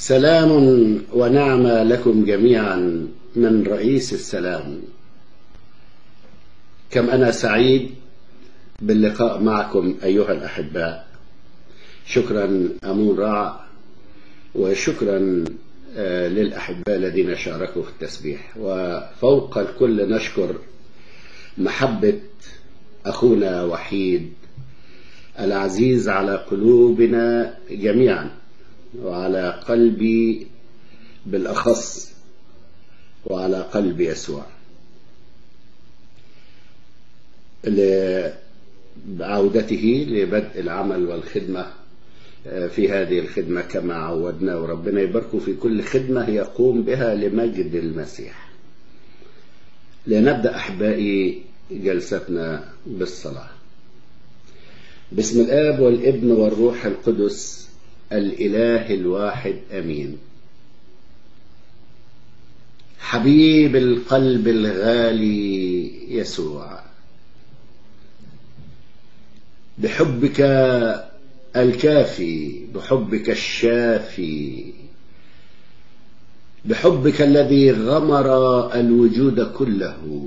سلام ونعمة لكم جميعا من رئيس السلام كم أنا سعيد باللقاء معكم أيها الأحباء شكرا أمون رع وشكرا للأحباء الذين شاركوا في التسبيح وفوق الكل نشكر محبة أخونا وحيد العزيز على قلوبنا جميعا وعلى قلبي بالأخص وعلى قلب يسوع بعودته لبدء العمل والخدمة في هذه الخدمة كما عودنا وربنا يباركه في كل خدمة يقوم بها لمجد المسيح لنبدأ أحبائي جلستنا بالصلاة بسم الآب والابن والروح القدس الإله الواحد أمين حبيب القلب الغالي يسوع بحبك الكافي بحبك الشافي بحبك الذي غمر الوجود كله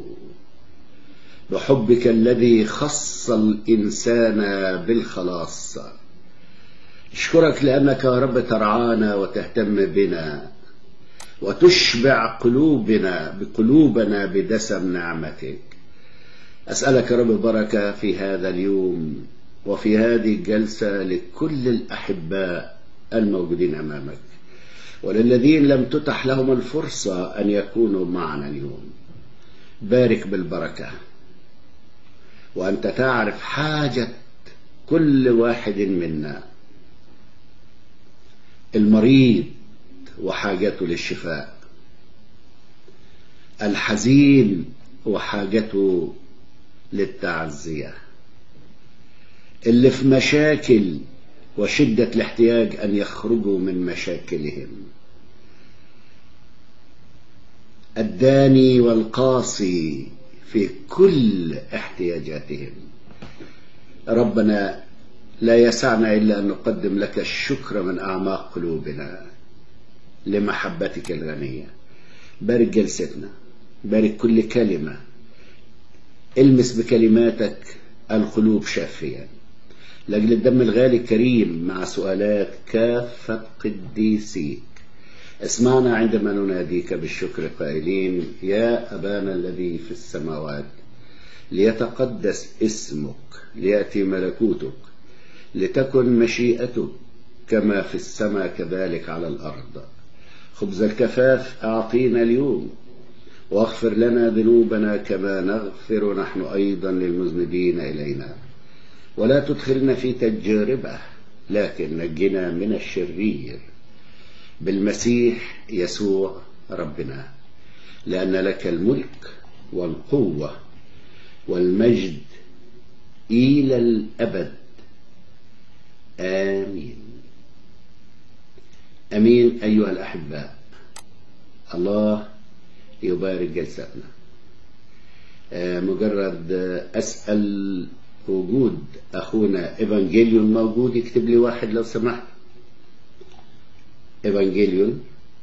بحبك الذي خص الإنسان بالخلاص اشكرك لأنك يا رب ترعانا وتهتم بنا وتشبع قلوبنا بقلوبنا بدسم نعمتك أسألك يا رب بركة في هذا اليوم وفي هذه الجلسة لكل الأحباء الموجودين أمامك وللذين لم تتح لهم الفرصة أن يكونوا معنا اليوم بارك بالبركة وأنت تعرف حاجة كل واحد منا المريض وحاجته للشفاء الحزين وحاجته للتعزية اللي في مشاكل وشدة الاحتياج أن يخرجوا من مشاكلهم الداني والقاسي في كل احتياجاتهم ربنا لا يسعنا إلا أن نقدم لك الشكر من أعماق قلوبنا لمحبتك الغنية بارك جلستنا بارك كل كلمة المس بكلماتك القلوب شافيا لأجل الدم الغالي الكريم مع سؤالات كافة قديسيك اسمعنا عندما نناديك بالشكر قائلين يا أبانا الذي في السماوات ليتقدس اسمك ليأتي ملكوتك لتكن مشيئتك كما في السماء كذلك على الأرض خبز الكفاف أعطينا اليوم واغفر لنا ذنوبنا كما نغفر نحن أيضا للمذنبين إلينا ولا تدخلنا في تجربة لكن نجنا من الشرير بالمسيح يسوع ربنا لأن لك الملك والقوة والمجد إلى الأبد آمين أمين أيها الأحباء الله يبارك جلستنا مجرد أسأل وجود أخونا إيفانجيليون موجود يكتب لي واحد لو سمحت إيفانجيليون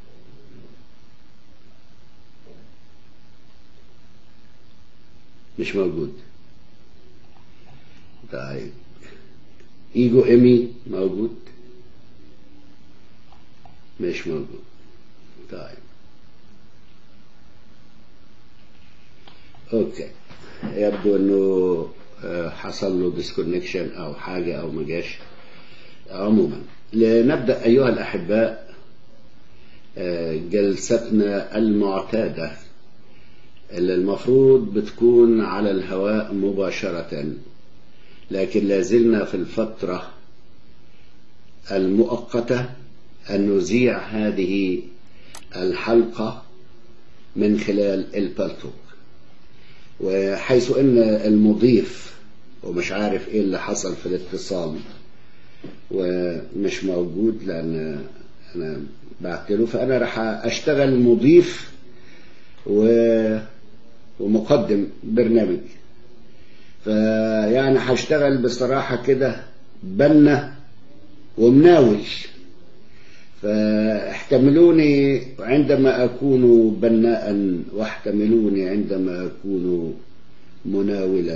مش موجود طيب إيجو إيمي موجود مش موجود طيب اوكي يبدو انه حصل له ديسكونكشن او حاجه او ما جاش عموما لنبدا ايها الاحباء جلستنا المعتاده اللي المفروض بتكون على الهواء مباشره لكن لازلنا في الفتره المؤقته ان نذيع هذه الحلقه من خلال البلتوك وحيث ان المضيف ومش عارف ايه اللي حصل في الاتصال ومش موجود لان انا بعت له فانا راح اشتغل مضيف و... ومقدم برنامج فيعني هشتغل بصراحة كده بنا ومناول فاحتملوني عندما أكون بناء واحتملوني عندما أكون مناولا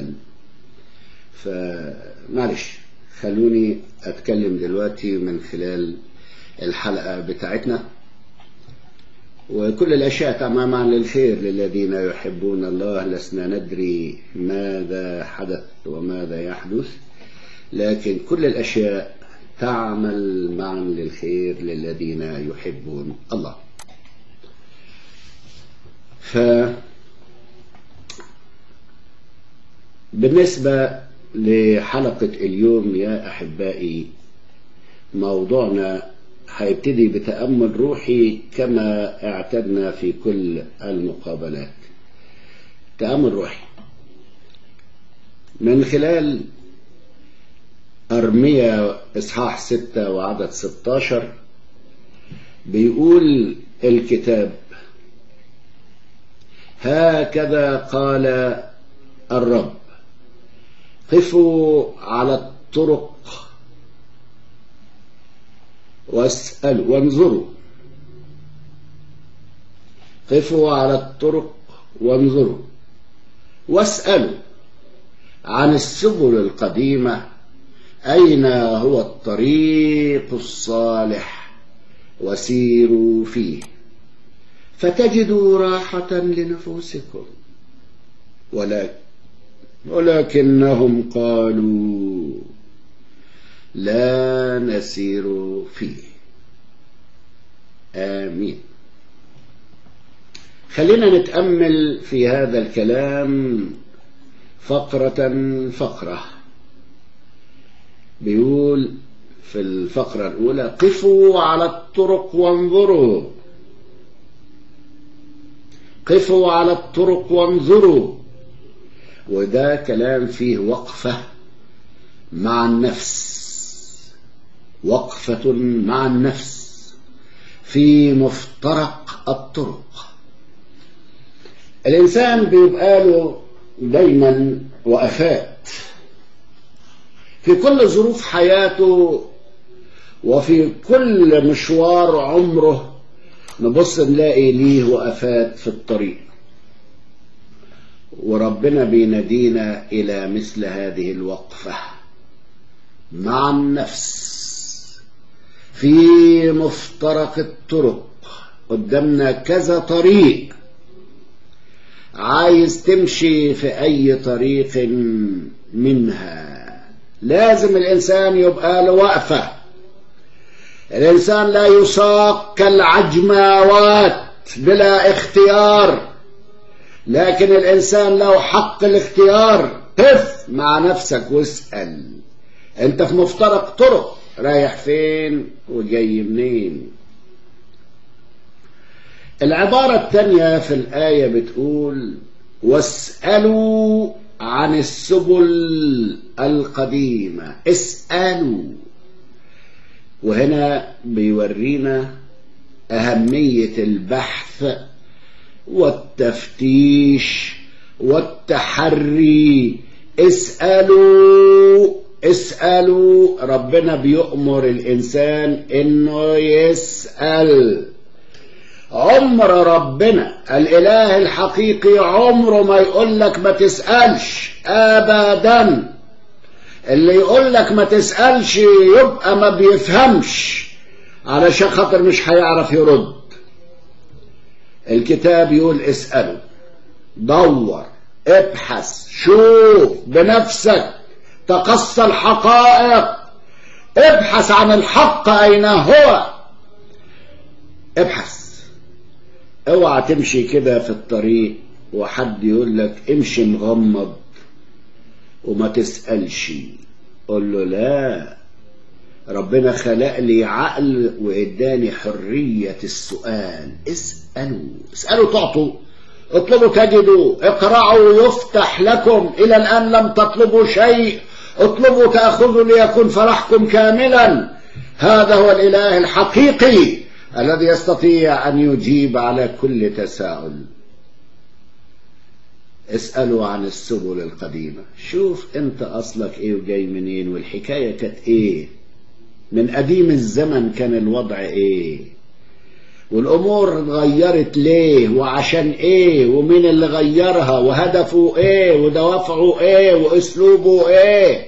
فمعلش خلوني أتكلم دلوقتي من خلال الحلقة بتاعتنا وكل الأشياء تماما للخير للذين يحبون الله لسنا ندري ماذا حدث وماذا يحدث لكن كل الأشياء تعمل معا للخير للذين يحبون الله ف بالنسبة لحلقة اليوم يا أحبائي موضوعنا هيبتدي بتأمل روحي كما اعتدنا في كل المقابلات تأمل روحي من خلال أرمية إصحاح ستة وعدد ستاشر بيقول الكتاب هكذا قال الرب قفوا على الطرق واسألوا وانظروا قفوا على الطرق وانظروا واسألوا عن السبل القديمة أين هو الطريق الصالح وسيروا فيه فتجدوا راحة لنفوسكم ولكن ولكنهم قالوا لا نسير فيه آمين خلينا نتأمل في هذا الكلام فقرة فقرة بيقول في الفقرة الأولى قفوا على الطرق وانظروا قفوا على الطرق وانظروا وده كلام فيه وقفة مع النفس وقفة مع النفس في مفترق الطرق الإنسان بيبقى له دايما وقفات في كل ظروف حياته وفي كل مشوار عمره نبص نلاقي ليه وقفات في الطريق وربنا بينادينا إلى مثل هذه الوقفة مع النفس في مفترق الطرق قدامنا كذا طريق عايز تمشي في أي طريق منها لازم الإنسان يبقى له وقفة الإنسان لا يساق كالعجماوات بلا اختيار لكن الإنسان له حق الاختيار قف مع نفسك واسأل أنت في مفترق طرق رايح فين وجاي منين العبارة الثانية في الآية بتقول واسألوا عن السبل القديمة اسألوا وهنا بيورينا أهمية البحث والتفتيش والتحري اسألوا اسألوا ربنا بيؤمر الإنسان إنه يسأل عمر ربنا الإله الحقيقي عمره ما يقول لك ما تسألش أبدا اللي يقول لك ما تسألش يبقى ما بيفهمش علشان خاطر مش هيعرف يرد الكتاب يقول اسأله دور ابحث شوف بنفسك تقصى الحقائق ابحث عن الحق أين هو ابحث اوعى تمشي كده في الطريق وحد يقول لك امشي مغمض وما تسألش قول له لا ربنا خلق لي عقل واداني حرية السؤال اسألوا اسألوا تعطوا اطلبوا تجدوا اقرأوا يفتح لكم إلى الآن لم تطلبوا شيء اطلبوا تأخذوا ليكون فرحكم كاملا هذا هو الإله الحقيقي الذي يستطيع أن يجيب على كل تساؤل اسألوا عن السبل القديمة شوف انت أصلك ايه وجاي منين والحكاية كانت ايه من قديم الزمن كان الوضع ايه والامور اتغيرت ليه وعشان ايه ومين اللي غيرها وهدفه ايه ودوافعه ايه واسلوبه ايه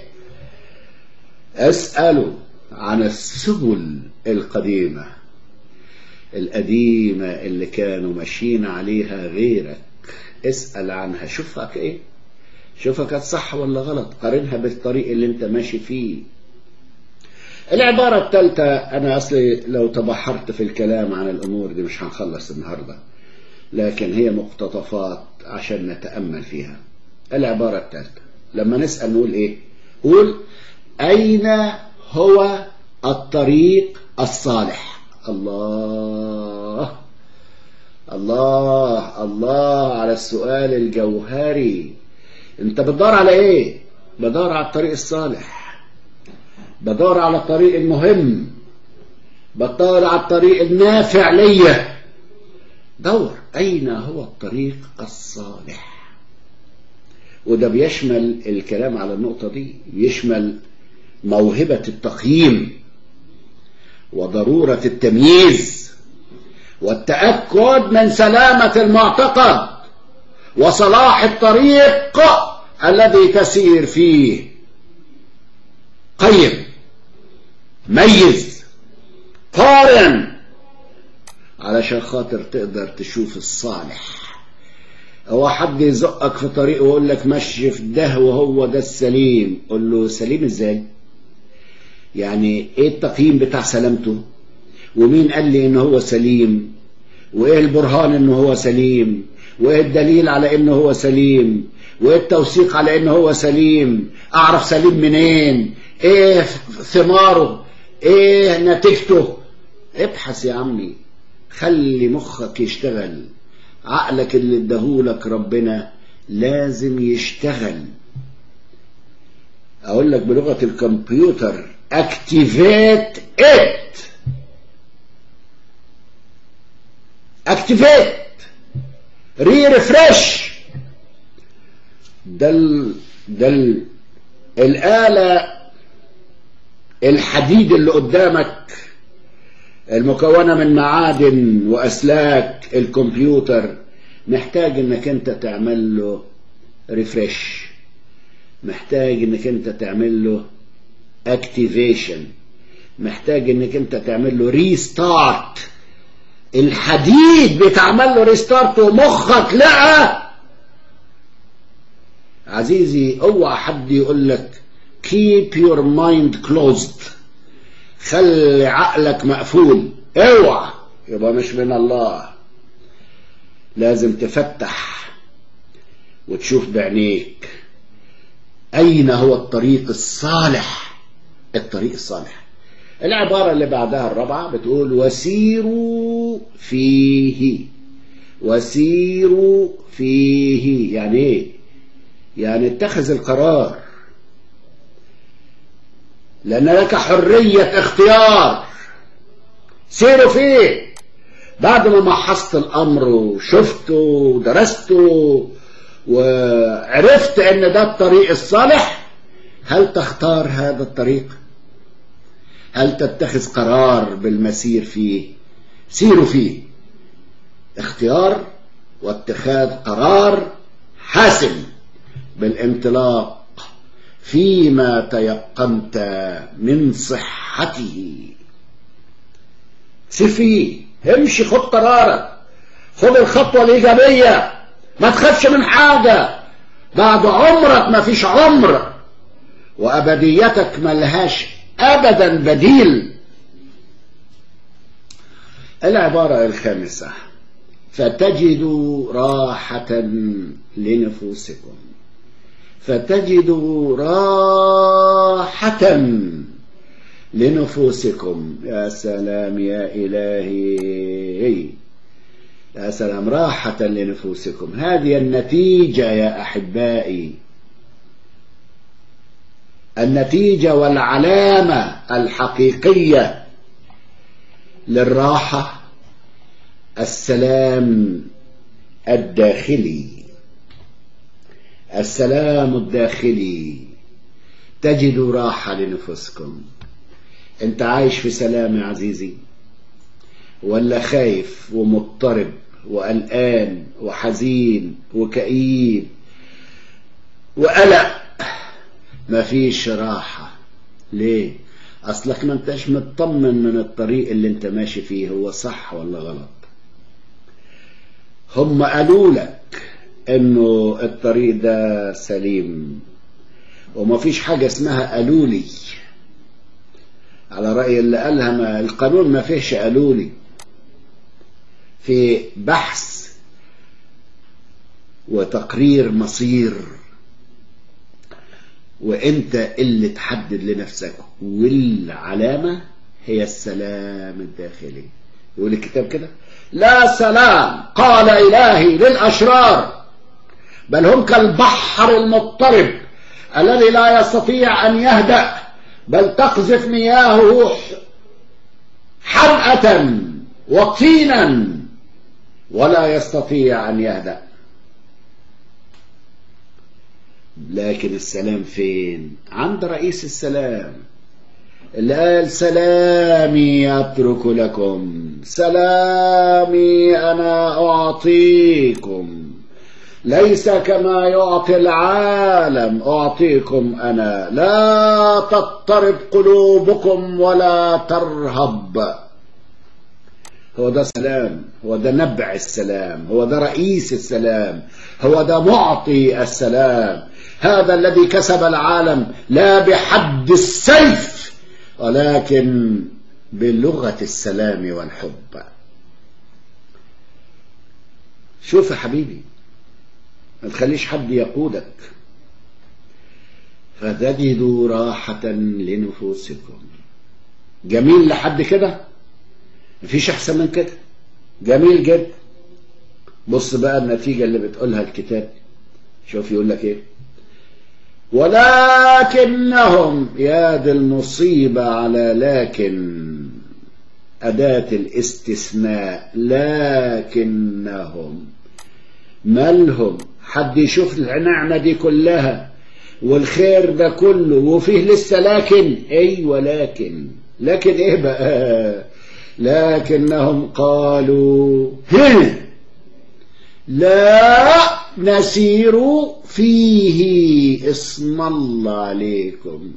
اسألوا عن السبل القديمة القديمة اللي كانوا ماشيين عليها غيرك اسأل عنها شوفك ايه شوفها كانت صح ولا غلط قارنها بالطريق اللي انت ماشي فيه العبارة الثالثة أنا أصلي لو تبحرت في الكلام عن الأمور دي مش هنخلص النهاردة لكن هي مقتطفات عشان نتأمل فيها العبارة الثالثة لما نسأل نقول إيه قول أين هو الطريق الصالح الله الله الله على السؤال الجوهري انت بتدور على ايه بدور على الطريق الصالح بدور على الطريق المهم بدور على الطريق النافع ليا دور اين هو الطريق الصالح وده بيشمل الكلام على النقطة دي يشمل موهبة التقييم وضرورة التمييز والتأكد من سلامة المعتقد وصلاح الطريق الذي تسير فيه قيم ميز قارن علشان خاطر تقدر تشوف الصالح هو حد يزقك في طريق ويقول لك مشي في ده وهو ده السليم قول له سليم ازاي يعني ايه التقييم بتاع سلامته ومين قال لي ان هو سليم وايه البرهان ان هو سليم وايه الدليل على ان هو سليم وايه التوثيق على ان هو سليم اعرف سليم منين ايه ثماره ايه نتيجته ابحث يا عمي خلي مخك يشتغل عقلك اللي اداهولك ربنا لازم يشتغل اقول لك بلغة الكمبيوتر اكتيفيت ات اكتيفيت ري ريفرش ده ال... ده ال... الآلة الحديد اللي قدامك المكونة من معادن وأسلاك الكمبيوتر محتاج انك انت تعمل له ريفرش محتاج انك انت تعمل له اكتيفيشن محتاج انك انت تعمل له ريستارت الحديد بتعمل له ريستارت ومخك لقى عزيزي اوعى حد يقول لك keep your mind closed خلي عقلك مقفول اوعى يبقى مش من الله لازم تفتح وتشوف بعينيك اين هو الطريق الصالح الطريق الصالح العبارة اللي بعدها الرابعة بتقول وسيروا فيه وسيروا فيه يعني ايه يعني اتخذ القرار لأن لك حرية اختيار سيروا فيه بعد ما محصت الأمر وشفته ودرسته وعرفت أن ده الطريق الصالح هل تختار هذا الطريق هل تتخذ قرار بالمسير فيه سيروا فيه اختيار واتخاذ قرار حاسم بالانطلاق فيما تيقنت من صحته سير فيه امشي خد قرارك خد الخطوة الإيجابية ما تخافش من حاجة بعد عمرك ما فيش عمر وأبديتك ملهاش أبدا بديل العبارة الخامسة فتجدوا راحة لنفوسكم فتجدوا راحة لنفوسكم يا سلام يا إلهي يا سلام راحة لنفوسكم هذه النتيجة يا أحبائي النتيجة والعلامة الحقيقية للراحة السلام الداخلي السلام الداخلي تجدوا راحة لنفسكم انت عايش في سلام يا عزيزي ولا خايف ومضطرب وقلقان وحزين وكئيب وقلق مفيش راحة ليه اصلك ما انتش مطمن من الطريق اللي انت ماشي فيه هو صح ولا غلط هم قالوا لك انه الطريق ده سليم وما فيش حاجة اسمها قالوا لي على رأي اللي قالها ما القانون ما فيهش قالوا لي في بحث وتقرير مصير وانت اللي تحدد لنفسك والعلامة هي السلام الداخلي يقول الكتاب كده لا سلام قال إلهي للأشرار بل هم كالبحر المضطرب الذي لا يستطيع أن يهدأ بل تقذف مياهه حمأة وطينا ولا يستطيع أن يهدأ لكن السلام فين عند رئيس السلام اللي قال سلامي أترك لكم سلامي أنا أعطيكم ليس كما يعطي العالم أعطيكم أنا لا تضطرب قلوبكم ولا ترهب هو ده سلام هو ده نبع السلام هو ده رئيس السلام هو ده معطي السلام هذا الذي كسب العالم لا بحد السيف ولكن بلغة السلام والحب شوف يا حبيبي ما تخليش حد يقودك فتجدوا راحة لنفوسكم جميل لحد كده مفيش أحسن من كده جميل جدا بص بقى النتيجة اللي بتقولها الكتاب شوف يقول لك ايه ولكنهم يا دي المصيبة على لكن أداة الاستثناء لكنهم مالهم حد يشوف النعمة دي كلها والخير ده كله وفيه لسه لكن ايوه لكن لكن ايه بقى لكنهم قالوا هنا لا نسير فيه اسم الله عليكم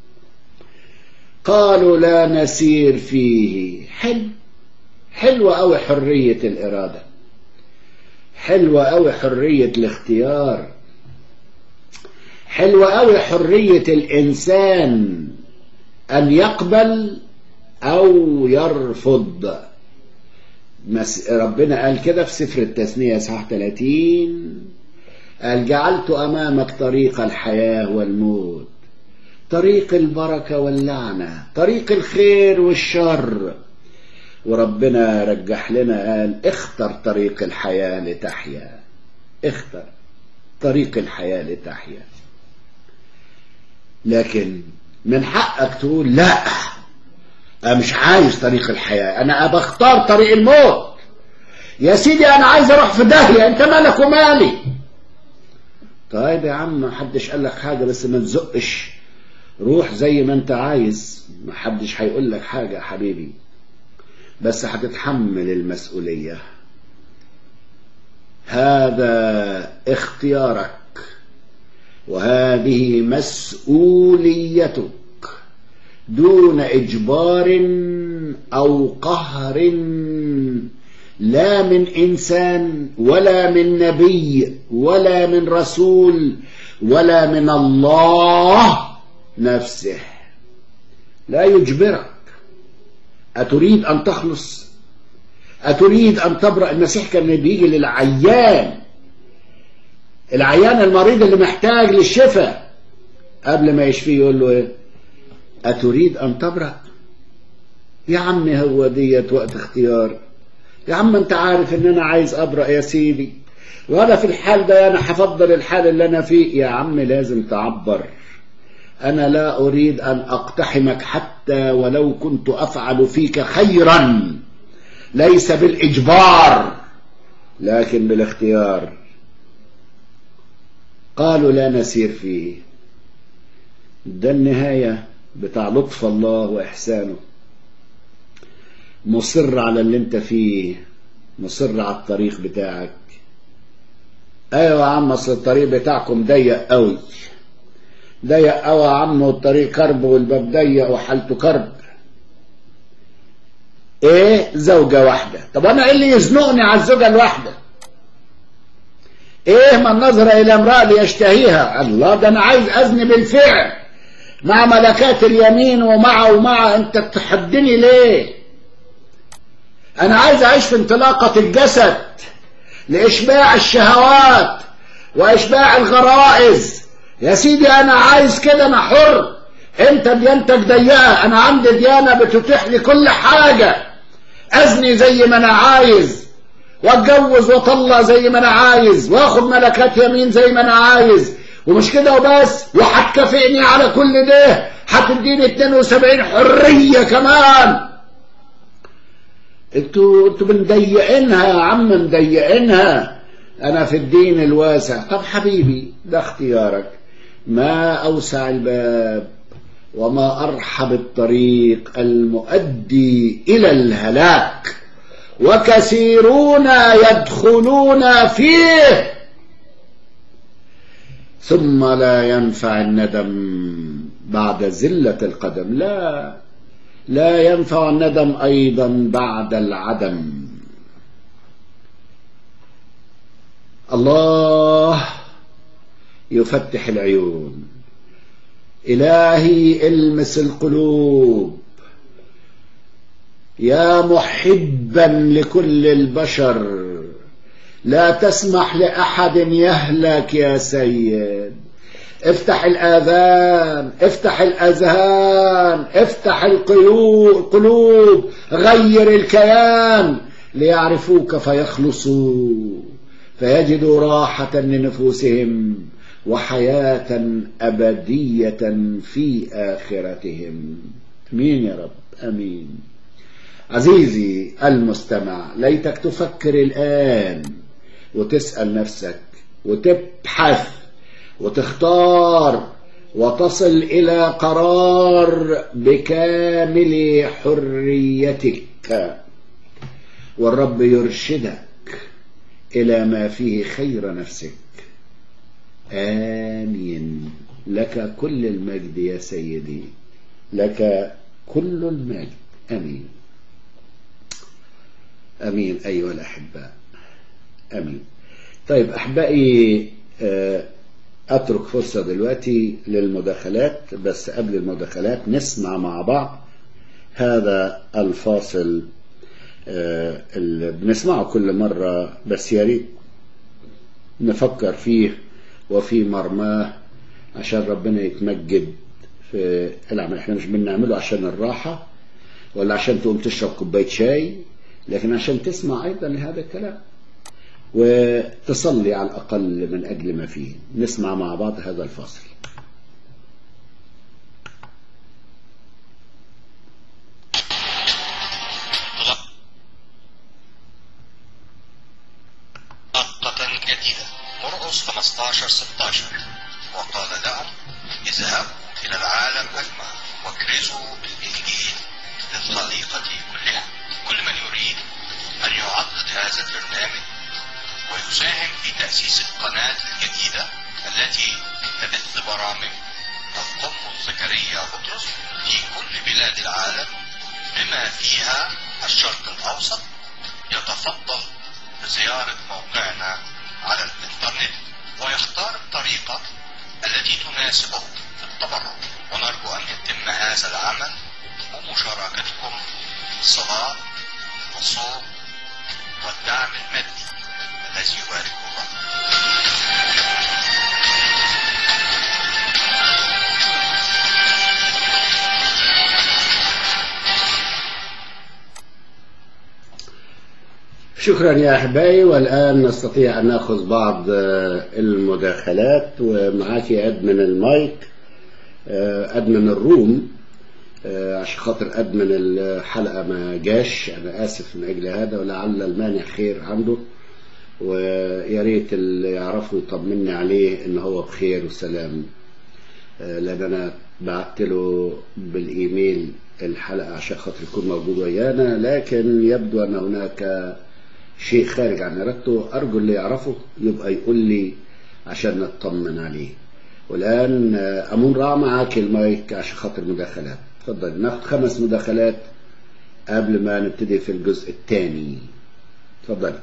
قالوا لا نسير فيه حلو حلوة أوي حرية الإرادة حلوة أوي حرية الاختيار حلوة أوي حرية الإنسان أن يقبل أو يرفض ربنا قال كده في سفر التثنية صح 30 قال جعلت أمامك طريق الحياة والموت طريق البركة واللعنة طريق الخير والشر وربنا رجح لنا قال اختر طريق الحياة لتحيا اختر طريق الحياة لتحيا لكن من حقك تقول لا أنا مش عايز طريق الحياة أنا بختار طريق الموت يا سيدي أنا عايز أروح في داهية أنت مالك ومالي طيب يا عم ما حدش قال لك حاجة بس ما تزقش روح زي ما أنت عايز ما حدش هيقول لك حاجة يا حبيبي بس هتتحمل المسؤولية هذا اختيارك وهذه مسؤوليتك دون إجبار أو قهر لا من إنسان ولا من نبي ولا من رسول ولا من الله نفسه لا يجبرك أتريد أن تخلص أتريد أن تبرأ المسيح كان بيجي للعيان العيان المريض اللي محتاج للشفاء قبل ما يشفيه يقول له ايه أتريد أن تبرأ يا عم هو ديت وقت اختيار يا عم انت عارف ان انا عايز ابرأ يا سيدي وانا في الحال ده انا هفضل الحال اللي انا فيه يا عم لازم تعبر انا لا اريد ان اقتحمك حتى ولو كنت افعل فيك خيرا ليس بالاجبار لكن بالاختيار قالوا لا نسير فيه ده النهايه بتاع لطف الله وإحسانه مصر على اللي انت فيه مصر على الطريق بتاعك ايوه يا عم اصل الطريق بتاعكم ضيق قوي ضيق قوي يا عم والطريق كرب والباب ضيق وحالته كرب ايه زوجة واحدة طب انا ايه اللي يزنقني على الزوجة الواحدة ايه من نظر الى امرأة ليشتهيها الله ده انا عايز ازني بالفعل مع ملكات اليمين ومع ومع انت تحدني ليه انا عايز اعيش في انطلاقة الجسد لاشباع الشهوات واشباع الغرائز يا سيدي انا عايز كده انا حر انت ديانتك ضيقه انا عندي ديانه بتتيح لي كل حاجه ازني زي ما انا عايز واتجوز واطلق زي ما انا عايز واخد ملكات يمين زي ما انا عايز ومش كده وبس وهتكافئني على كل ده هتديني 72 حريه كمان انتوا انتوا مضيقينها يا عم مضيقينها انا في الدين الواسع طب حبيبي ده اختيارك ما اوسع الباب وما ارحب الطريق المؤدي الى الهلاك وكثيرون يدخلون فيه ثم لا ينفع الندم بعد زله القدم لا لا ينفع الندم ايضا بعد العدم الله يفتح العيون الهي المس القلوب يا محبا لكل البشر لا تسمح لاحد يهلك يا سيد افتح الآذان افتح الأذهان افتح القلوب غير الكيان ليعرفوك فيخلصوا فيجدوا راحة لنفوسهم وحياة أبدية في آخرتهم أمين يا رب أمين عزيزي المستمع ليتك تفكر الآن وتسأل نفسك وتبحث وتختار وتصل إلى قرار بكامل حريتك والرب يرشدك إلى ما فيه خير نفسك آمين لك كل المجد يا سيدي لك كل المجد أمين أمين أيها الأحباء أمين طيب أحبائي أترك فرصة دلوقتي للمداخلات بس قبل المداخلات نسمع مع بعض هذا الفاصل اللي بنسمعه كل مرة بس يا ريت نفكر فيه وفي مرماه عشان ربنا يتمجد في العمل احنا مش بنعمله عشان الراحة ولا عشان تقوم تشرب كوباية شاي لكن عشان تسمع أيضا لهذا الكلام وتصلي على الأقل من أجل ما فيه نسمع مع بعض هذا الفاصل خطة جديدة مرقس 15 16 وقال لهم اذهبوا إلى العالم أجمع واكرزوا بالإنجيل للخليقة كلها كل من يريد أن يعضد هذا البرنامج ويساهم في تأسيس القناة الجديدة التي تبث برامج القمص زكريا بطرس في كل بلاد العالم بما فيها الشرق الأوسط يتفضل بزيارة موقعنا على الإنترنت ويختار الطريقة التي تناسبه في التبرع ونرجو أن يتم هذا العمل ومشاركتكم في الصلاة والصوم والدعم المادي الذي يباركه الله شكرا يا أحبائي والآن نستطيع أن نأخذ بعض المداخلات ومعاك أدمن المايك أدمن الروم عشان خاطر أدمن الحلقة ما جاش أنا آسف من أجل هذا ولعل المانع خير عنده ويا ريت اللي يعرفوا يطمني عليه إن هو بخير وسلام آه، لان انا بعت له بالايميل الحلقه عشان خاطر يكون موجود ويانا لكن يبدو ان هناك شيء خارج عن ارادته ارجو اللي يعرفه يبقى يقول لي عشان نطمن عليه والان آه، امون رع معاك المايك عشان خاطر مداخلات اتفضل ناخد خمس مداخلات قبل ما نبتدي في الجزء الثاني اتفضل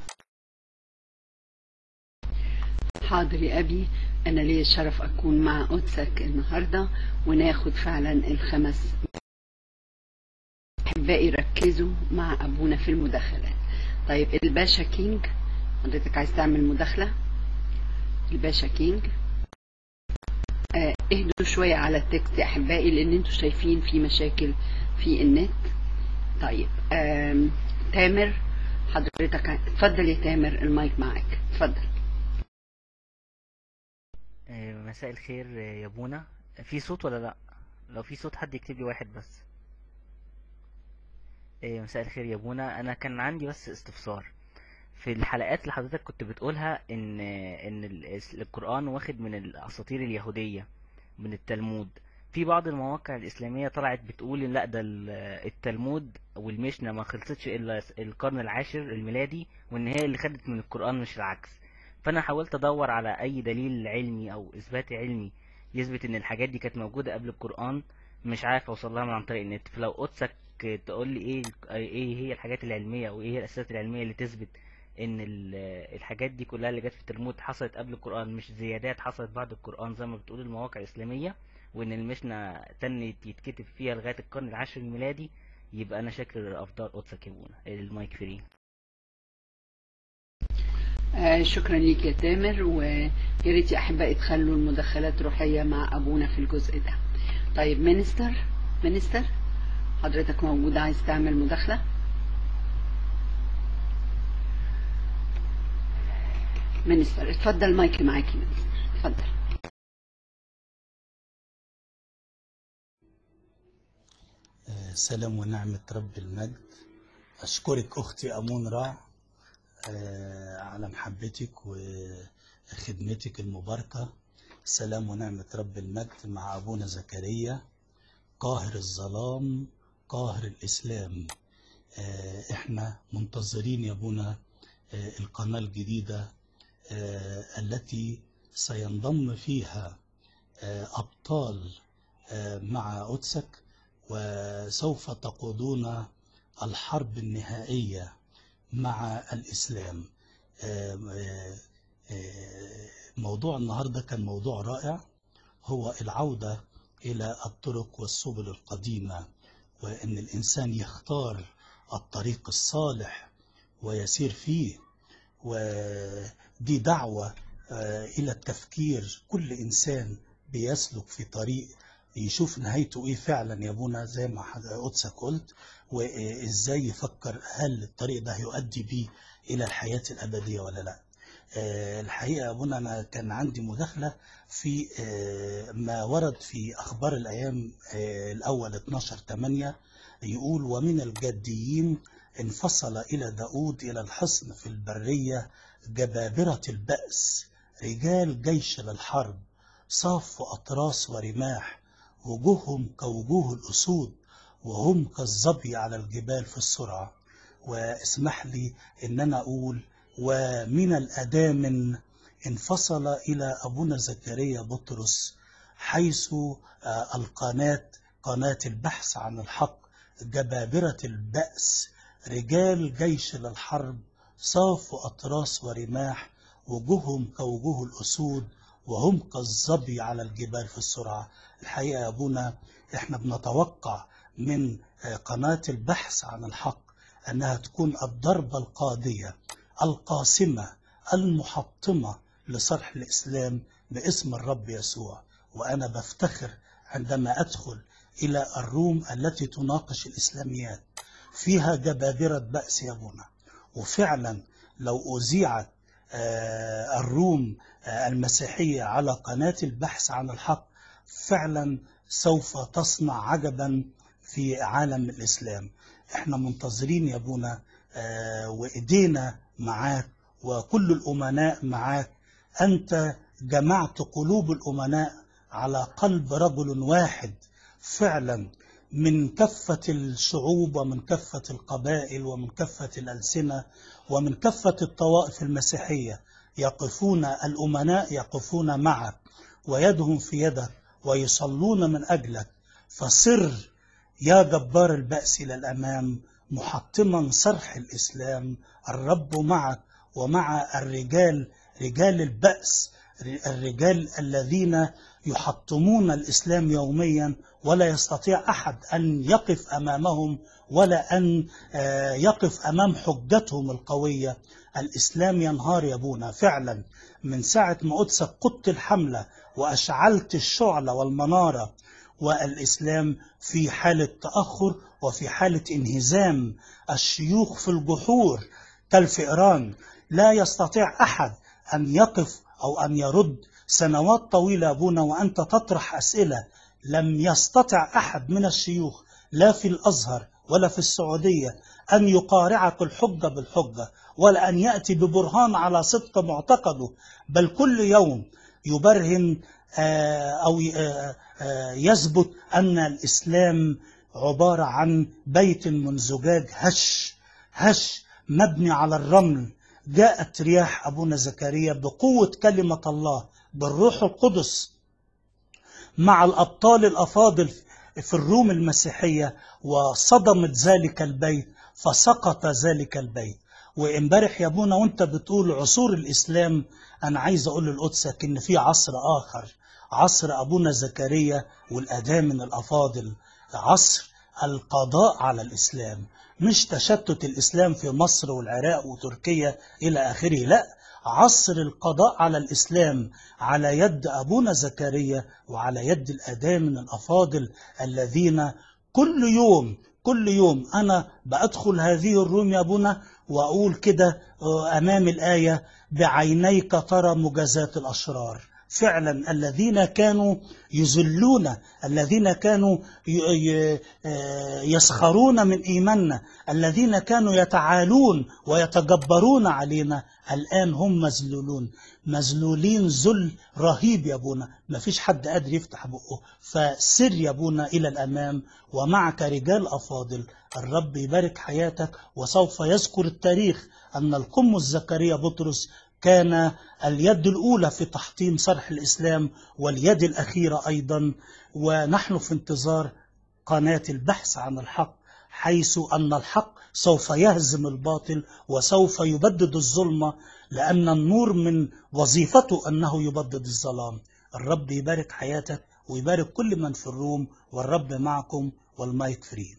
حاضر يا أبي أنا لي الشرف أكون مع قدسك النهاردة وناخد فعلا الخمس أحبائي ركزوا مع أبونا في المداخلات طيب الباشا كينج حضرتك عايز تعمل مداخلة الباشا كينج آه، اهدوا شوية على التكست يا أحبائي لأن انتوا شايفين في مشاكل في النت طيب آم، تامر حضرتك اتفضل يا تامر المايك معاك اتفضل آه، مساء الخير آه، يا بونا في صوت ولا لا لو في صوت حد يكتب لي واحد بس آه، مساء الخير يا بونا انا كان عندي بس استفسار في الحلقات اللي حضرتك كنت بتقولها ان ان ال- القرآن واخد من الاساطير اليهودية من التلمود في بعض المواقع الاسلامية طلعت بتقول إن لا ده ال- التلمود والمشنة ما خلصتش الا القرن العاشر الميلادي وان هي اللي خدت من القرآن مش العكس فانا حاولت ادور على اي دليل علمي او اثبات علمي يثبت ان الحاجات دي كانت موجودة قبل القرآن مش عارف اوصل لها من عن طريق النت فلو قدسك تقول لي ايه ايه هي الحاجات العلمية او ايه هي الاساسات العلمية اللي تثبت ان ال- الحاجات دي كلها اللي جت في التلمود حصلت قبل القرآن مش زيادات حصلت بعد القرآن زي ما بتقول المواقع الإسلامية وان المشنة تنت يتكتب فيها لغاية القرن العاشر الميلادي يبقى انا شاكر افضل قدسك يا بونا المايك فري آه شكرا ليك يا تامر ويا ريت يا احبائي تخلوا المداخلات روحيه مع ابونا في الجزء ده طيب مينستر مينستر حضرتك موجود عايز تعمل مداخله مينستر اتفضل المايك معاكي مينستر اتفضل آه، سلام ونعمة رب المجد أشكرك أختي أمون رع آه، على محبتك وخدمتك المباركة سلام ونعمة رب المجد مع أبونا زكريا قاهر الظلام قاهر الإسلام آه، إحنا منتظرين يا أبونا آه، القناة الجديدة آه، التي سينضم فيها آه، أبطال آه، مع قدسك وسوف تقودون الحرب النهائية مع الإسلام آه، آه، آه، موضوع النهاردة كان موضوع رائع هو العودة إلى الطرق والسبل القديمة وأن الإنسان يختار الطريق الصالح ويسير فيه ودي دعوة آه، إلى التفكير كل إنسان بيسلك في طريق يشوف نهايته إيه فعلا يا أبونا زي ما حد- قدسك قلت وإزاي يفكر هل الطريق ده هيؤدي بيه إلى الحياة الأبدية ولا لا آه، الحقيقة يا أبونا أنا كان عندي مداخلة في آه، ما ورد في أخبار الأيام آه، الأول 12 8 يقول ومن الجديين انفصل إلى داود إلى الحصن في البرية جبابرة البأس رجال جيش للحرب صافوا أطراس ورماح وجوههم كوجوه الأسود وهم كالظبي على الجبال في السرعة واسمح لي ان انا اقول ومن الادامن انفصل الى ابونا زكريا بطرس حيث آه، القناة قناة البحث عن الحق جبابرة البأس رجال جيش للحرب صافوا أطراس ورماح وجوههم كوجوه الأسود وهم كالظبي على الجبال في السرعة الحقيقة يا أبونا إحنا بنتوقع من آه، قناة البحث عن الحق أنها تكون الضربة القاضية القاسمة المحطمة لصرح الإسلام باسم الرب يسوع وأنا بفتخر عندما أدخل إلى الروم التي تناقش الإسلاميات فيها جبابرة بأس يا أبونا وفعلا لو أذيعت آه، الروم آه، المسيحية على قناة البحث عن الحق فعلا سوف تصنع عجبا في عالم الإسلام احنا منتظرين يا ابونا آه، وايدينا معاك وكل الامناء معاك انت جمعت قلوب الامناء على قلب رجل واحد فعلا من كافة الشعوب ومن كافة القبائل ومن كافة الألسنة ومن كافة الطوائف المسيحية يقفون الأمناء يقفون معك ويدهم في يدك ويصلون من أجلك فسر يا جبار البأس إلى الأمام محطما صرح الإسلام الرب معك ومع الرجال رجال البأس الرجال الذين يحطمون الإسلام يوميا ولا يستطيع أحد أن يقف أمامهم ولا أن آه، يقف أمام حجتهم القوية الإسلام ينهار يا أبونا فعلا من ساعة ما قدسك قدت الحملة وأشعلت الشعلة والمنارة والإسلام في حالة تأخر وفي حالة انهزام الشيوخ في الجحور كالفئران لا يستطيع أحد أن يقف أو أن يرد سنوات طويلة أبونا وأنت تطرح أسئلة لم يستطع أحد من الشيوخ لا في الأزهر ولا في السعودية أن يقارعك الحجة بالحجة ولا أن يأتي ببرهان على صدق معتقده بل كل يوم يبرهن آه، أو آه، آه، يثبت أن الإسلام عبارة عن بيت من زجاج هش هش مبني على الرمل جاءت رياح أبونا زكريا بقوة كلمة الله بالروح القدس مع الأبطال الأفاضل في الروم المسيحية وصدمت ذلك البيت فسقط ذلك البيت وامبارح يا ابونا وانت بتقول عصور الإسلام أنا عايز أقول لقدسك إن في عصر آخر عصر أبونا زكريا والأدامن الأفاضل عصر القضاء على الإسلام مش تشتت الإسلام في مصر والعراق وتركيا إلى آخره لا عصر القضاء على الإسلام على يد أبونا زكريا وعلى يد الأدامن الأفاضل الذين كل يوم كل يوم أنا بأدخل هذه الروم يا أبونا وأقول كده آه، أمام الآية بعينيك ترى مجازات الأشرار فعلا الذين كانوا يذلون الذين كانوا ي- ي- آه، يسخرون من إيماننا الذين كانوا يتعالون ويتجبرون علينا الآن هم مذلولون مذلولين ذل رهيب يا أبونا ما فيش حد قادر يفتح بقه فسر يا أبونا إلى الأمام ومعك رجال أفاضل الرب يبارك حياتك وسوف يذكر التاريخ أن القمص زكريا بطرس كان اليد الأولى في تحطيم صرح الإسلام واليد الأخيرة أيضا ونحن في انتظار قناة البحث عن الحق حيث أن الحق سوف يهزم الباطل وسوف يبدد الظلمة لأن النور من وظيفته أنه يبدد الظلام الرب يبارك حياتك ويبارك كل من في الروم والرب معكم والمايك فري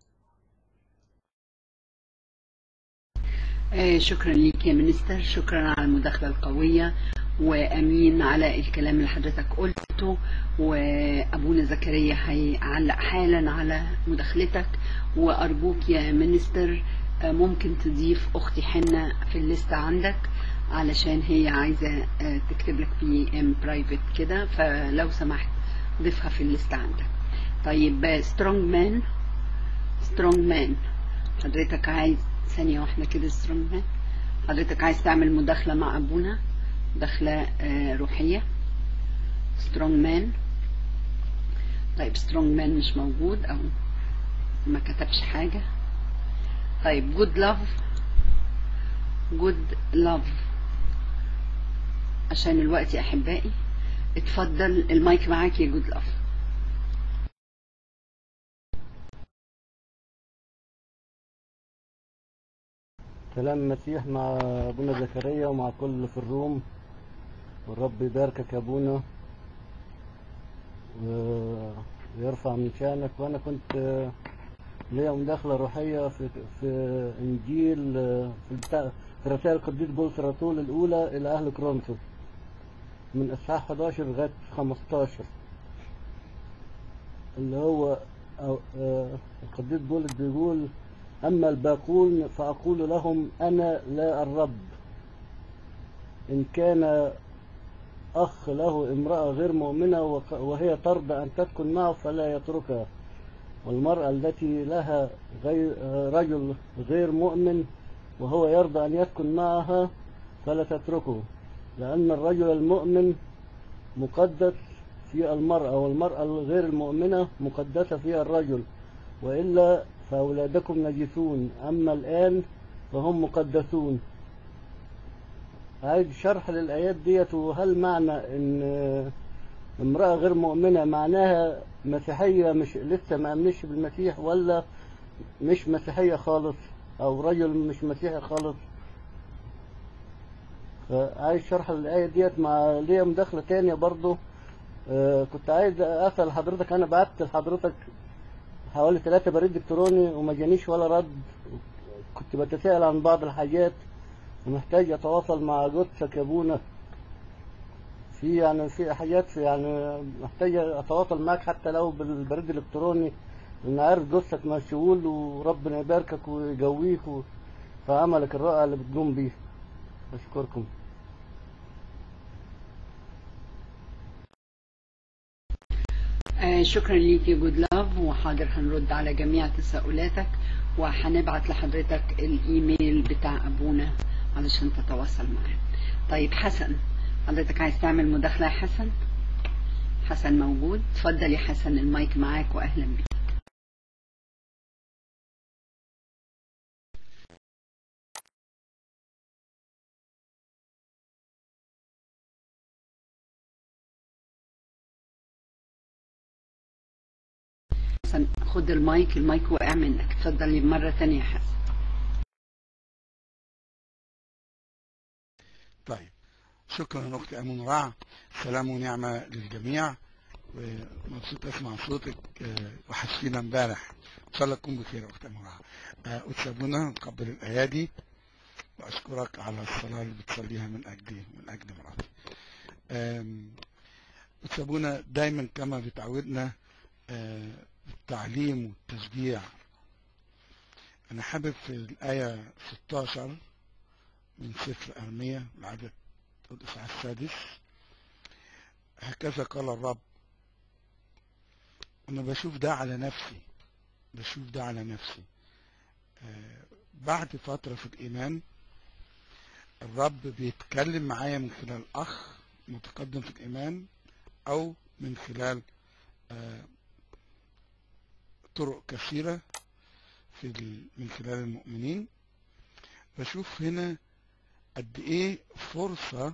آه، شكرا ليك يا منستر شكرا على المداخلة القوية وأمين على الكلام اللي حضرتك قلته وأبونا زكريا هيعلق حالا على مداخلتك وأرجوك يا منستر آه، ممكن تضيف أختي حنة في الليستة عندك علشان هي عايزة آه، تكتب لك في ام برايفت كده فلو سمحت ضيفها في الليستة عندك طيب سترونج مان سترونج مان حضرتك عايز ثانية واحدة كده سترونج مان حضرتك عايز تعمل مداخلة مع أبونا مداخلة آه، روحية سترونج مان طيب سترونج مان مش موجود أو ما كتبش حاجة طيب جود لاف جود لاف عشان الوقت يا أحبائي اتفضل المايك معاك يا جود لاف سلام المسيح مع ابونا زكريا ومع كل اللي في الروم والرب يباركك يا ابونا و- ويرفع من شأنك وانا كنت آه، ليا مداخلة روحية في في انجيل آه، في بتاع في رسائل القديس بولس الرسول الاولى الى اهل كرونسوس من اصحاح 11 لغاية 15 اللي هو أو- آه، القديس بولس بيقول أما الباقون فأقول لهم أنا لا الرب إن كان أخ له امرأة غير مؤمنة وق- وهي ترضى أن تسكن معه فلا يتركها والمرأة التي لها غير رجل غير مؤمن وهو يرضى أن يسكن معها فلا تتركه لأن الرجل المؤمن مقدس في المرأة والمرأة الغير المؤمنة مقدسة فيها الرجل وإلا فأولادكم نجسون أما الآن فهم مقدسون عايز شرح للآيات ديت وهل معنى إن امرأة غير مؤمنة معناها مسيحية مش لسه ما أمنش بالمسيح ولا مش مسيحية خالص أو رجل مش مسيحي خالص فعايز شرح الآية ديت مع ليا مداخلة تانية برضو آه، كنت عايز أسأل حضرتك أنا بعت لحضرتك حوالي ثلاثة بريد إلكتروني وما جانيش ولا رد كنت بتساءل عن بعض الحاجات ومحتاج أتواصل مع جثك يا أبونا في يعني في حاجات في يعني محتاج أتواصل معاك حتى لو بالبريد الإلكتروني لأن عارف جثك مشغول وربنا يباركك ويقويك و- في عملك الرائع اللي بتقوم بيه أشكركم آه شكرا ليك يا جود لاف وحاضر هنرد على جميع تساؤلاتك وهنبعت لحضرتك الايميل بتاع ابونا علشان تتواصل معاه طيب حسن حضرتك عايز تعمل مداخلة يا حسن حسن موجود اتفضل يا حسن المايك معاك واهلا بيك حسن خد المايك المايك وقع منك اتفضل مرة تانية يا حسن طيب شكرا اختي امون رع سلام ونعمه للجميع ومبسوط اسمع صوتك آه، وحشتينا امبارح ان شاء الله تكون بخير يا اختي امون رع آه، وتسابونا نقبل الايادي واشكرك على الصلاه اللي بتصليها من اجلي من اجل مراتي آم، وتسابونا دايما كما بتعودنا آه، بالتعليم والتشجيع انا حابب في الايه 16 من سفر أرمية العدد الإصحاح السادس هكذا قال الرب أنا بشوف ده على نفسي بشوف ده على نفسي آه، بعد فترة في الإيمان الرب بيتكلم معايا من خلال أخ متقدم في الإيمان أو من خلال آه، طرق كثيرة في ال- من خلال المؤمنين بشوف هنا قد ايه فرصة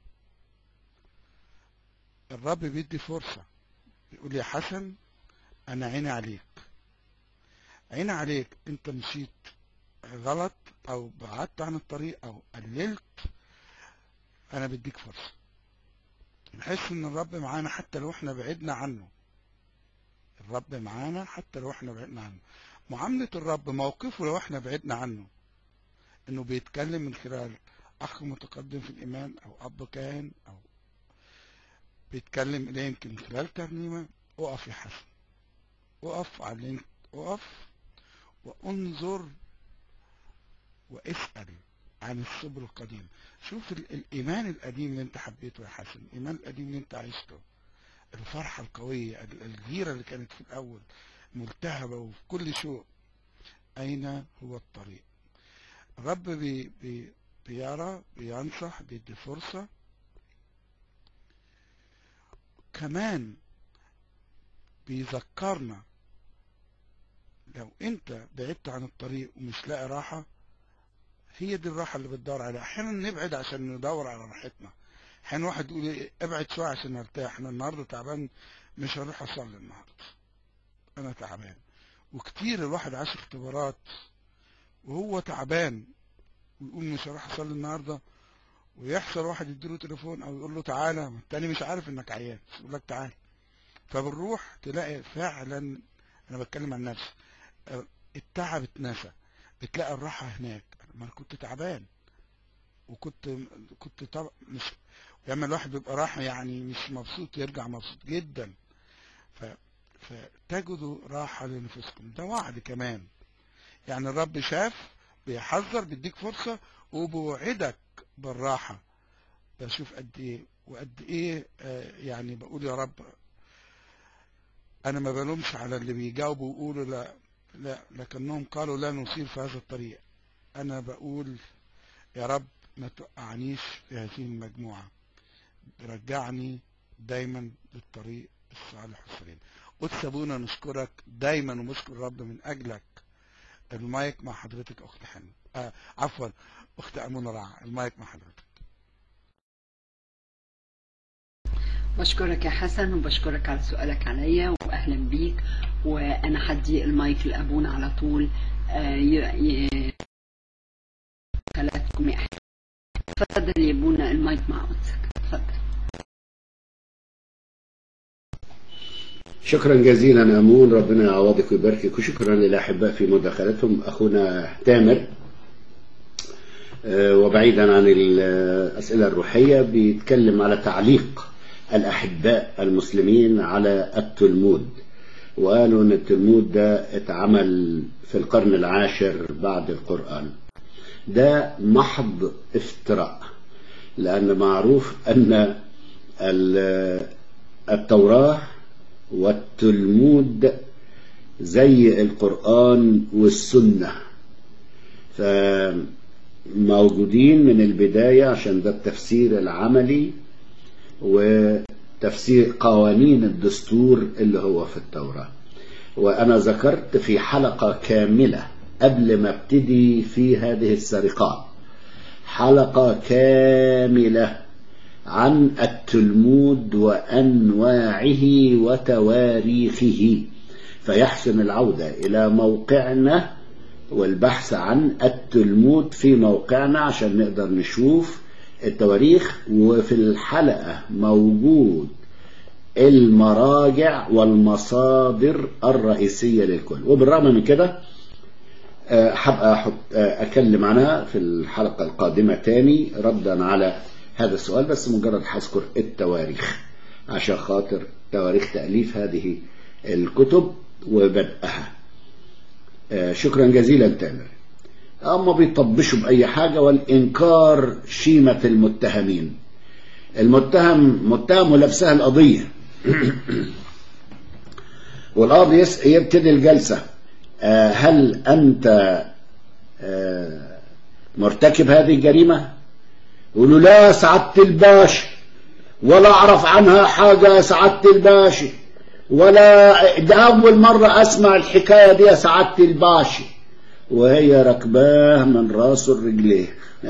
الرب بيدي فرصة بيقول يا حسن انا عيني عليك عيني عليك انت مشيت غلط او بعدت عن الطريق او قللت انا بديك فرصة نحس ان الرب معانا حتى لو احنا بعدنا عنه الرب معانا حتى لو احنا بعدنا عنه معاملة الرب موقفه لو احنا بعدنا عنه انه بيتكلم من خلال اخ متقدم في الايمان او اب كاهن او بيتكلم اليه يمكن من خلال ترنيمه اقف يا حسن اقف على اللي انت اقف وانظر واسال عن السبل القديم شوف ال- الايمان القديم اللي انت حبيته يا حسن الايمان القديم اللي انت عشته الفرحه القويه ال- الغيره اللي كانت في الاول ملتهبه وفي كل شوق اين هو الطريق الرب بي بي بيرى بينصح بيدي فرصة كمان بيذكرنا لو انت بعدت عن الطريق ومش لاقي راحة هي دي الراحة اللي بتدور عليها احيانا نبعد عشان ندور على راحتنا احيانا واحد يقول ايه ابعد شوية عشان ارتاح انا النهاردة تعبان مش هروح اصلي النهاردة انا تعبان وكتير الواحد عاش اختبارات وهو تعبان ويقول مش هروح اصلي النهارده ويحصل واحد يديله تليفون او يقول له تعالى ما التاني مش عارف انك عيان بس يقول لك تعالى فبنروح تلاقي فعلا انا بتكلم عن نفسي التعب اتنسى بتلاقي الراحه هناك ما انا كنت تعبان وكنت كنت طب مش لما الواحد بيبقى راح يعني مش مبسوط يرجع مبسوط جدا ف فتجدوا راحه لنفسكم ده وعد كمان يعني الرب شاف بيحذر بيديك فرصة وبوعدك بالراحة بشوف قد ايه وقد ايه آه، يعني بقول يا رب انا ما بلومش على اللي بيجاوبوا ويقولوا لا لا لكنهم قالوا لا نصير في هذا الطريق انا بقول يا رب ما توقعنيش في هذه المجموعة رجعني دايما للطريق الصالح والسليم قدس ابونا نشكرك دايما ونشكر الرب من اجلك المايك مع حضرتك اخت حنة آه عفوا اخت امونة رع المايك مع حضرتك بشكرك يا حسن وبشكرك على سؤالك عليا واهلا بيك وانا هدي المايك لابونا على طول آه، ي- ي- خلاتكم يا أحباب. اتفضل يا ابونا المايك مع قدسك اتفضل شكرا جزيلا أمون ربنا يعوضك ويباركك وشكرا للأحباء في مداخلتهم أخونا تامر آه، وبعيدا عن الأسئلة الروحية بيتكلم على تعليق الأحباء المسلمين على التلمود وقالوا أن التلمود ده اتعمل في القرن العاشر بعد القرآن ده محض افتراء لأن معروف أن ال- التوراة والتلمود زي القرآن والسنة فموجودين من البداية عشان ده التفسير العملي وتفسير قوانين الدستور اللي هو في التوراة وأنا ذكرت في حلقة كاملة قبل ما ابتدي في هذه السرقات حلقة كاملة عن التلمود وأنواعه وتواريخه فيحسن العودة إلى موقعنا والبحث عن التلمود في موقعنا عشان نقدر نشوف التواريخ وفي الحلقة موجود المراجع والمصادر الرئيسية للكل وبالرغم من كده آه، هبقى أحط- آه، أكلم عنها في الحلقة القادمة تاني ردا على هذا السؤال بس مجرد هذكر التواريخ عشان خاطر تواريخ تأليف هذه الكتب وبدأها آه، شكرا جزيلا تامر أما بيطبشوا بأي حاجة والإنكار شيمة المتهمين المتهم متهم ولبسها القضية والقاضي يس- يبتدي الجلسة آه، هل أنت آه، مرتكب هذه الجريمة يقولوا لا يا سعادة الباشا ولا أعرف عنها حاجة يا سعادة الباشا ولا ده أول مرة أسمع الحكاية دي يا سعادة الباشا وهي ركباه من راسه لرجليه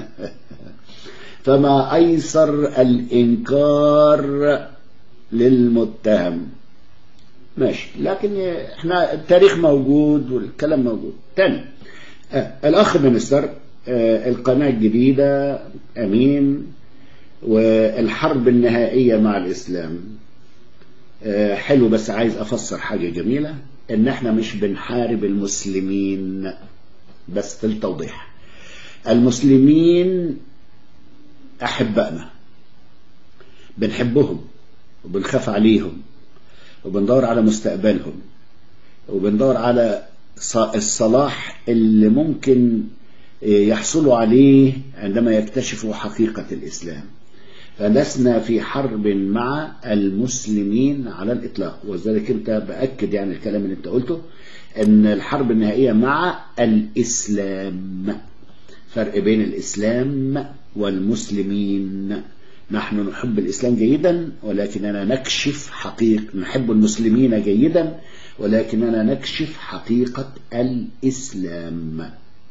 فما أيسر الإنكار للمتهم ماشي لكن احنا التاريخ موجود والكلام موجود تاني آه الأخ منستر آه القناة الجديدة أمين والحرب النهائية مع الإسلام آه حلو بس عايز أفسر حاجة جميلة إن احنا مش بنحارب المسلمين بس للتوضيح المسلمين أحبائنا بنحبهم وبنخاف عليهم وبندور على مستقبلهم وبندور على ص- الصلاح اللي ممكن يحصلوا عليه عندما يكتشفوا حقيقة الإسلام فلسنا في حرب مع المسلمين على الإطلاق وذلك أنت بأكد يعني الكلام اللي أنت قلته أن الحرب النهائية مع الإسلام فرق بين الإسلام والمسلمين نحن نحب الإسلام جيدا ولكننا نكشف حقيقة نحب المسلمين جيدا ولكننا نكشف حقيقة الإسلام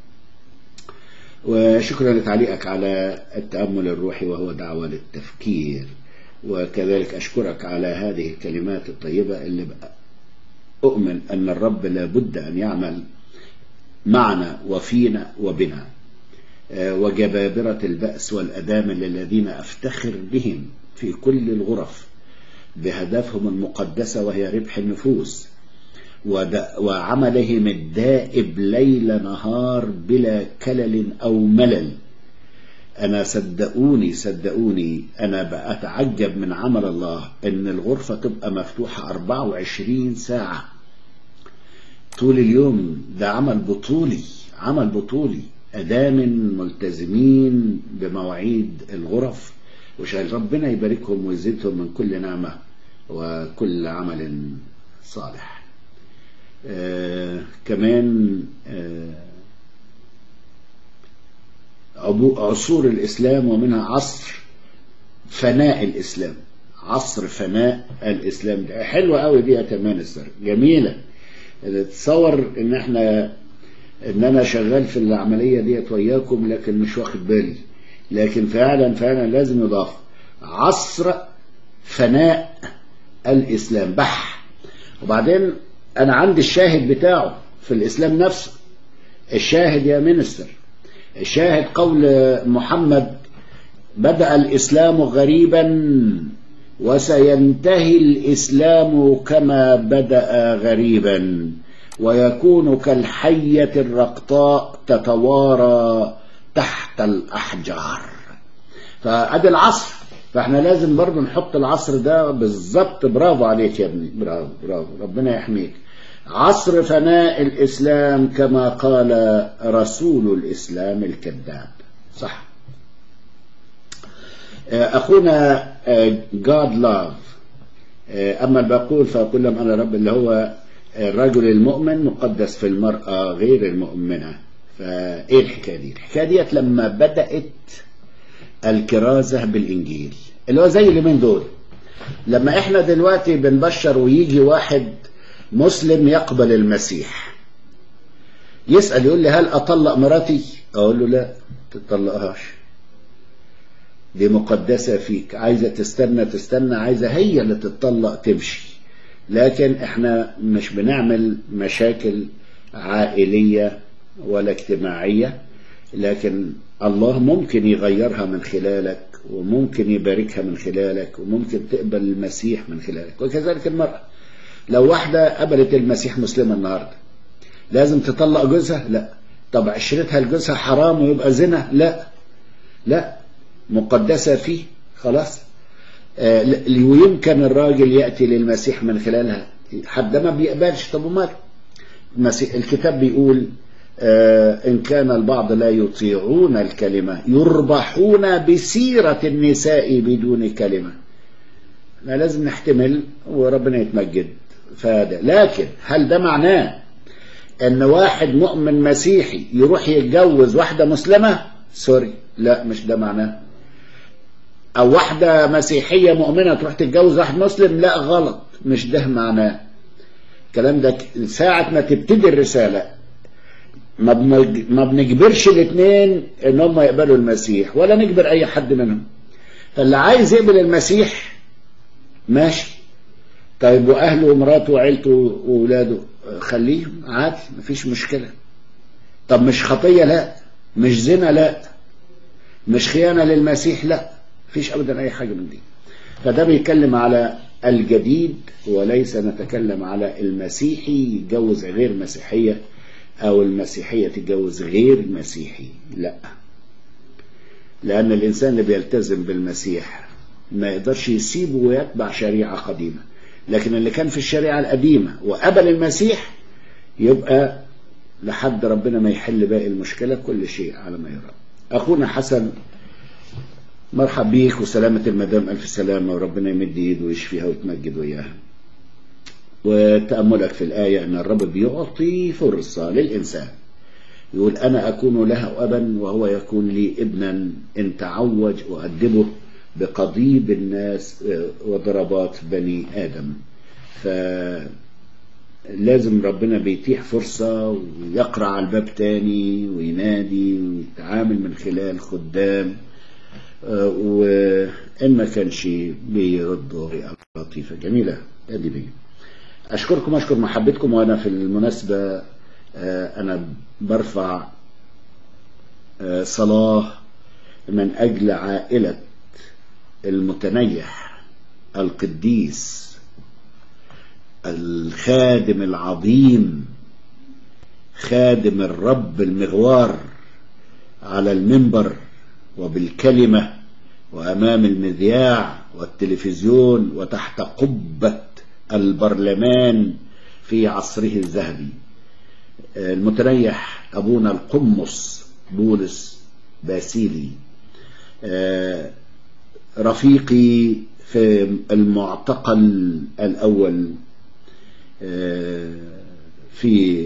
وشكرا لتعليقك على التأمل الروحي وهو دعوة للتفكير وكذلك أشكرك على هذه الكلمات الطيبة اللي بقى أؤمن أن الرب لابد أن يعمل معنا وفينا وبنا آه، وجبابرة البأس والأدامل الذين أفتخر بهم في كل الغرف بهدفهم المقدسة وهي ربح النفوس ود- وعملهم الدائب ليل نهار بلا كلل أو ملل أنا صدقوني صدقوني أنا بأتعجب من عمل الله إن الغرفة تبقى مفتوحة 24 ساعة طول اليوم ده عمل بطولي عمل بطولي أدام ملتزمين بمواعيد الغرف وشايل ربنا يباركهم ويزيدهم من كل نعمة وكل عمل صالح آه كمان آه عبو- عصور الإسلام ومنها عصر فناء الإسلام عصر فناء الإسلام ده حلوة قوي دي يا تمان السر جميلة تصور ان احنا ان انا شغال في العملية ديت وياكم لكن مش واخد بالي لكن فعلا فعلا لازم يضاف عصر فناء الإسلام بح وبعدين أنا عندي الشاهد بتاعه في الإسلام نفسه الشاهد يا منستر الشاهد قول محمد بدأ الإسلام غريبا وسينتهي الإسلام كما بدأ غريبا ويكون كالحية الرقطاء تتوارى تحت الأحجار فأدي العصر فاحنا لازم برضه نحط العصر ده بالظبط برافو عليك يا ابني برافو برافو ربنا يحميك عصر فناء الإسلام كما قال رسول الإسلام الكذاب صح أخونا God Love أما الباقول فأقول لهم أنا رب اللي هو الرجل المؤمن مقدس في المرأة غير المؤمنة فإيه الحكاية دي الحكاية ديت لما بدأت الكرازة بالإنجيل اللي هو زي اليومين دول لما احنا دلوقتي بنبشر ويجي واحد مسلم يقبل المسيح يسأل يقول لي هل أطلق مراتي أقول له لا تطلقهاش دي مقدسة فيك عايزة تستنى تستنى عايزة هي اللي تتطلق تمشي لكن احنا مش بنعمل مشاكل عائلية ولا اجتماعية لكن الله ممكن يغيرها من خلالك وممكن يباركها من خلالك وممكن تقبل المسيح من خلالك وكذلك المرأة لو واحدة قبلت المسيح مسلمة النهاردة لازم تطلق جوزها لا طب عشرتها لجوزها حرام ويبقى زنا لا لا مقدسة فيه خلاص آه ويمكن الراجل يأتي للمسيح من خلالها حد ما بيقبلش طب ومال الكتاب بيقول آه إن كان البعض لا يطيعون الكلمة يربحون بسيرة النساء بدون كلمة ما لازم نحتمل وربنا يتمجد فهذا لكن هل ده معناه ان واحد مؤمن مسيحي يروح يتجوز واحدة مسلمة سوري لا مش ده معناه او واحدة مسيحية مؤمنة تروح تتجوز واحد مسلم لا غلط مش ده معناه الكلام ده ساعة ما تبتدي الرسالة ما ما بنجبرش الاثنين ان هم يقبلوا المسيح ولا نجبر اي حد منهم فاللي عايز يقبل المسيح ماشي طيب واهله ومراته وعيلته واولاده خليهم عادي مفيش مشكله طب مش خطيه لا مش زنا لا مش خيانه للمسيح لا مفيش ابدا اي حاجه من دي فده بيتكلم على الجديد وليس نتكلم على المسيحي يتجوز غير مسيحيه او المسيحيه تتجوز غير مسيحي لا لان الانسان اللي بيلتزم بالمسيح ما يقدرش يسيبه ويتبع شريعه قديمه لكن اللي كان في الشريعه القديمه وقبل المسيح يبقى لحد ربنا ما يحل باقي المشكله كل شيء على ما يرى اخونا حسن مرحب بيك وسلامة المدام ألف سلامة وربنا يمد إيده ويشفيها ويتمجد وياها وتأملك في الآية أن الرب بيعطي فرصة للإنسان يقول أنا أكون له أبا وهو يكون لي ابنا إن تعوج أؤدبه بقضيب الناس وضربات بني آدم فلازم ربنا بيتيح فرصة ويقرأ على الباب تاني وينادي ويتعامل من خلال خدام وإن ما كانش بيرد بطريقة لطيفة جميلة ادي بيه أشكركم أشكر محبتكم وأنا في المناسبة أنا برفع صلاة من أجل عائلة المتنيح القديس الخادم العظيم خادم الرب المغوار على المنبر وبالكلمة وأمام المذياع والتلفزيون وتحت قبة البرلمان في عصره الذهبي المتنيح أبونا القمص بولس باسيلي رفيقي في المعتقل الأول في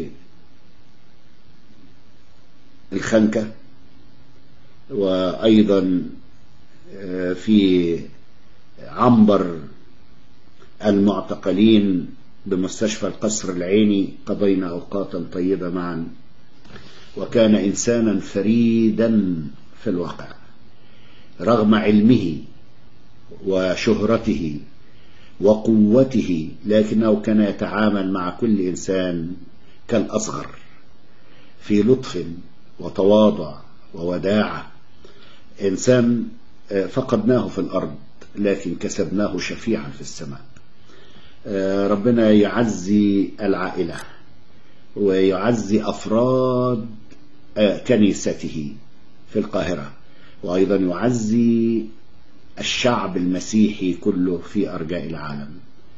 الخنكة وأيضا في عنبر المعتقلين بمستشفى القصر العيني قضينا أوقاتا طيبة معا وكان إنسانا فريدا في الواقع رغم علمه وشهرته وقوته لكنه كان يتعامل مع كل إنسان كالأصغر في لطف وتواضع ووداعة إنسان فقدناه في الأرض لكن كسبناه شفيعا في السماء ربنا يعزي العائلة ويعزي أفراد كنيسته في القاهرة وأيضا يعزي الشعب المسيحي كله في أرجاء العالم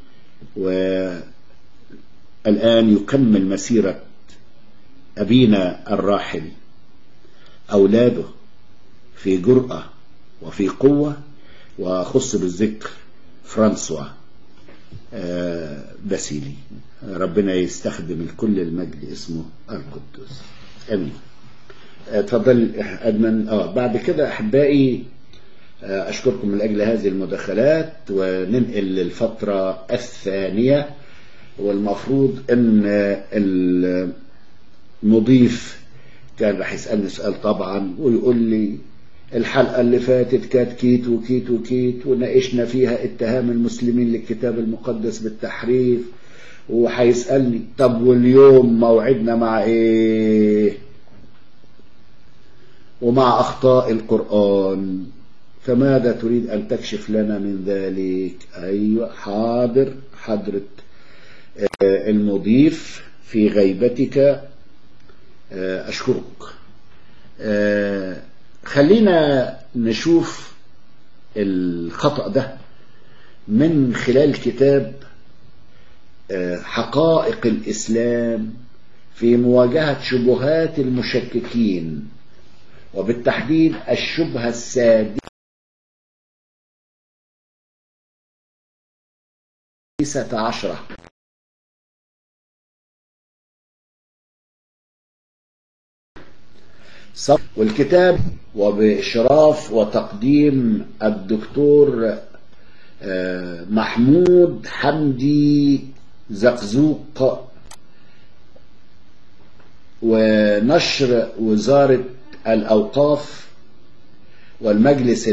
والآن يكمل مسيرة أبينا الراحل أولاده في جرأة وفي قوة وخص بالذكر فرانسوا باسيلي ربنا يستخدم الكل المجد اسمه القدوس امين اتفضل ادمن اه بعد كده احبائي اشكركم من اجل هذه المداخلات وننقل للفتره الثانيه والمفروض ان المضيف كان راح يسالني سؤال طبعا ويقول لي الحلقة اللي فاتت كانت كيت وكيت وكيت وناقشنا فيها اتهام المسلمين للكتاب المقدس بالتحريف وهيسألني طب واليوم موعدنا مع ايه ومع أخطاء القرآن فماذا تريد أن تكشف لنا من ذلك أيوة حاضر حضرة المضيف في غيبتك أشكرك خلينا نشوف الخطأ ده من خلال كتاب حقائق الإسلام في مواجهة شبهات المشككين وبالتحديد الشبهة السادسة عشرة والكتاب وبإشراف وتقديم الدكتور محمود حمدي زقزوق ونشر وزارة الأوقاف والمجلس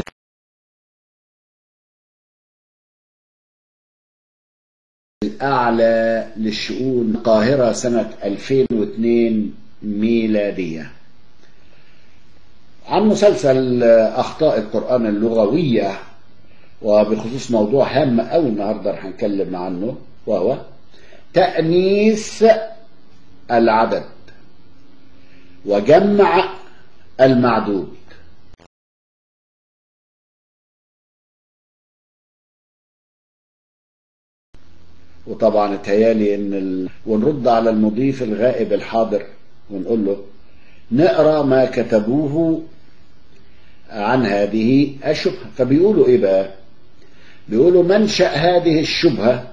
الأعلى للشؤون القاهرة سنة 2002 ميلادية عن مسلسل أخطاء القرآن اللغوية وبخصوص موضوع هام أوي النهاردة رح نتكلم عنه وهو تأنيس العدد وجمع المعدود وطبعا اتهيالي ان ال... ونرد على المضيف الغائب الحاضر ونقول له نقرا ما كتبوه عن هذه الشبهه فبيقولوا ايه بقى بيقولوا منشا هذه الشبهه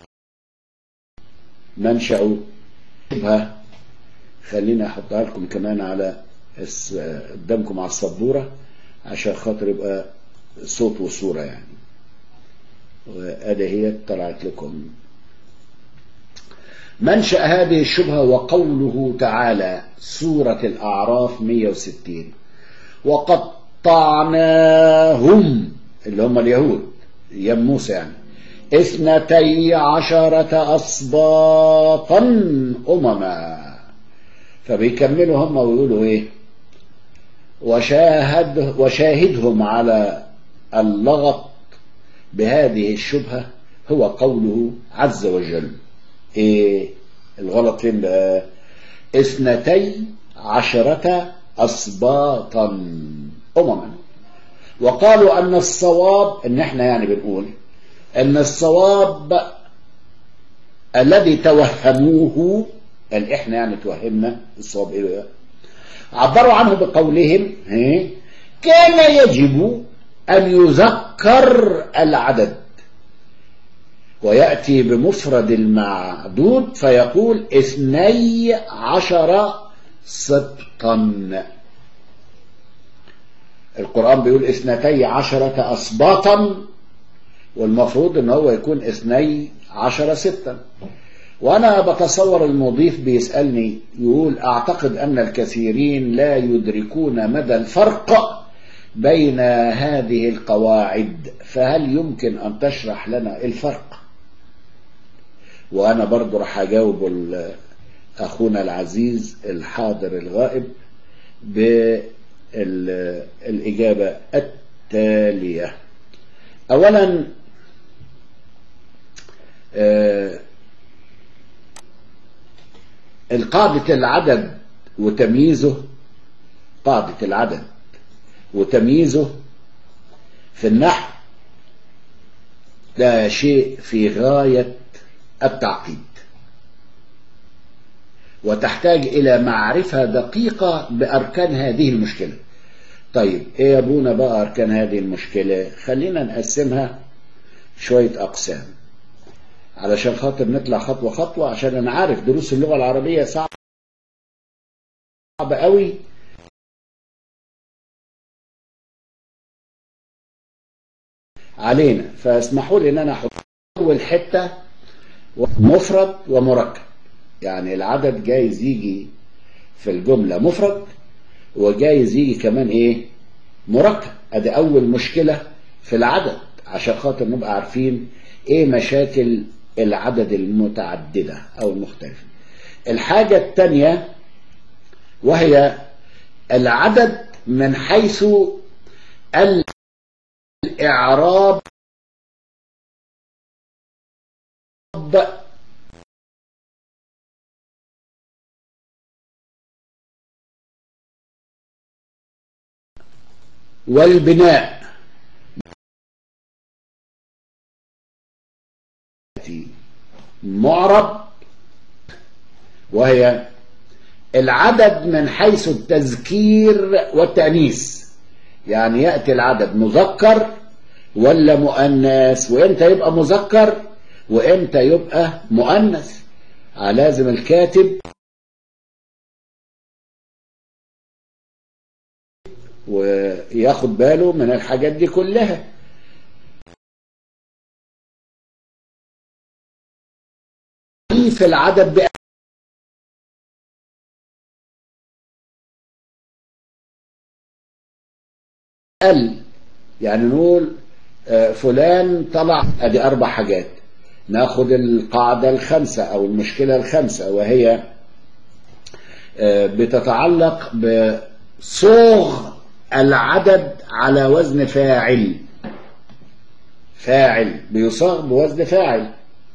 منشا شبهه خليني احطها لكم كمان على قدامكم على السبوره عشان خاطر يبقى صوت وصوره يعني وادي هي طلعت لكم منشأ هذه الشبهة وقوله تعالى سورة الأعراف 160 وقطعناهم اللي هم اليهود أيام موسى يعني اثنتي عشرة أسباطا أمما فبيكملوا هم ويقولوا إيه وشاهد وشاهدهم على اللغط بهذه الشبهة هو قوله عز وجل ايه الغلط فين بقى اثنتي عشرة اسباطا امما وقالوا ان الصواب ان احنا يعني بنقول ان الصواب الذي توهموه قال احنا يعني توهمنا الصواب ايه بقى عبروا عنه بقولهم ايه كان يجب ان يذكر العدد ويأتي بمفرد المعدود فيقول اثني عشر سبطا القرآن بيقول اثنتي عشرة أسباطا والمفروض ان هو يكون اثني عشر ستا وانا بتصور المضيف بيسألني يقول اعتقد ان الكثيرين لا يدركون مدى الفرق بين هذه القواعد فهل يمكن ان تشرح لنا الفرق وانا برضو راح اجاوب ال- اخونا العزيز الحاضر الغائب بالاجابة التالية اولا آه، القاعدة العدد وتمييزه قاعدة العدد وتمييزه في النحو لا شيء في غاية التعقيد وتحتاج إلى معرفة دقيقة بأركان هذه المشكلة طيب إيه يا أبونا بقى أركان هذه المشكلة خلينا نقسمها شوية أقسام علشان خاطر نطلع خطوة خطوة عشان أنا عارف دروس اللغة العربية صعبة قوي علينا فاسمحوا لي ان انا احط اول حته مفرد ومركب يعني العدد جايز يجي في الجمله مفرد وجايز يجي كمان ايه مركب ادي اول مشكله في العدد عشان خاطر نبقى عارفين ايه مشاكل العدد المتعدده او المختلفه الحاجه الثانيه وهي العدد من حيث الإعراب والبناء معرب وهي العدد من حيث التذكير والتأنيث يعني يأتي العدد مذكر ولا مؤنث وامتى يبقى مذكر وامتى يبقى مؤنث لازم الكاتب وياخد باله من الحاجات دي كلها في العدد بقى ال يعني نقول آه، فلان طلع ادي اربع حاجات ناخد القاعدة الخمسة او المشكلة الخمسة وهي آه، بتتعلق بصوغ العدد على وزن فاعل فاعل بيصاغ بوزن فاعل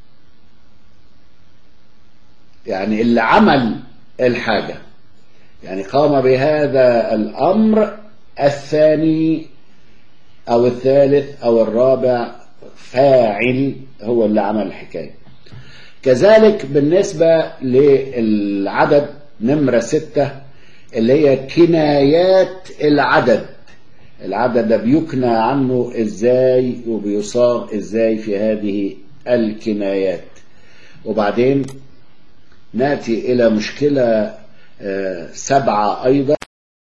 يعني اللي عمل الحاجة يعني قام بهذا الأمر الثاني أو الثالث أو الرابع فاعل هو اللي عمل الحكاية كذلك بالنسبة للعدد نمرة ستة اللي هي كنايات العدد العدد ده بيكنى عنه ازاي وبيصاغ ازاي في هذه الكنايات وبعدين ناتي الى مشكلة آه، سبعة ايضا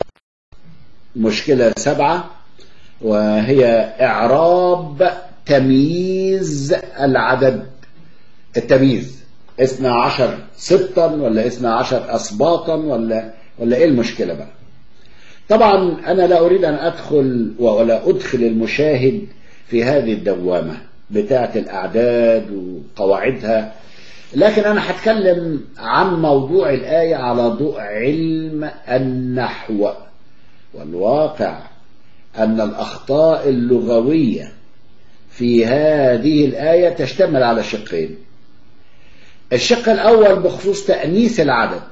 مشكلة سبعة وهي إعراب تمييز العدد التمييز اثنى عشر سبطا ولا اثنى عشر أسباطا ولا ولا إيه المشكلة بقى طبعا أنا لا أريد أن أدخل ولا أدخل المشاهد في هذه الدوامة بتاعة الأعداد وقواعدها لكن أنا هتكلم عن موضوع الآية على ضوء علم النحو والواقع أن الأخطاء اللغوية في هذه الآية تشتمل على شقين الشق الأول بخصوص تأنيث العدد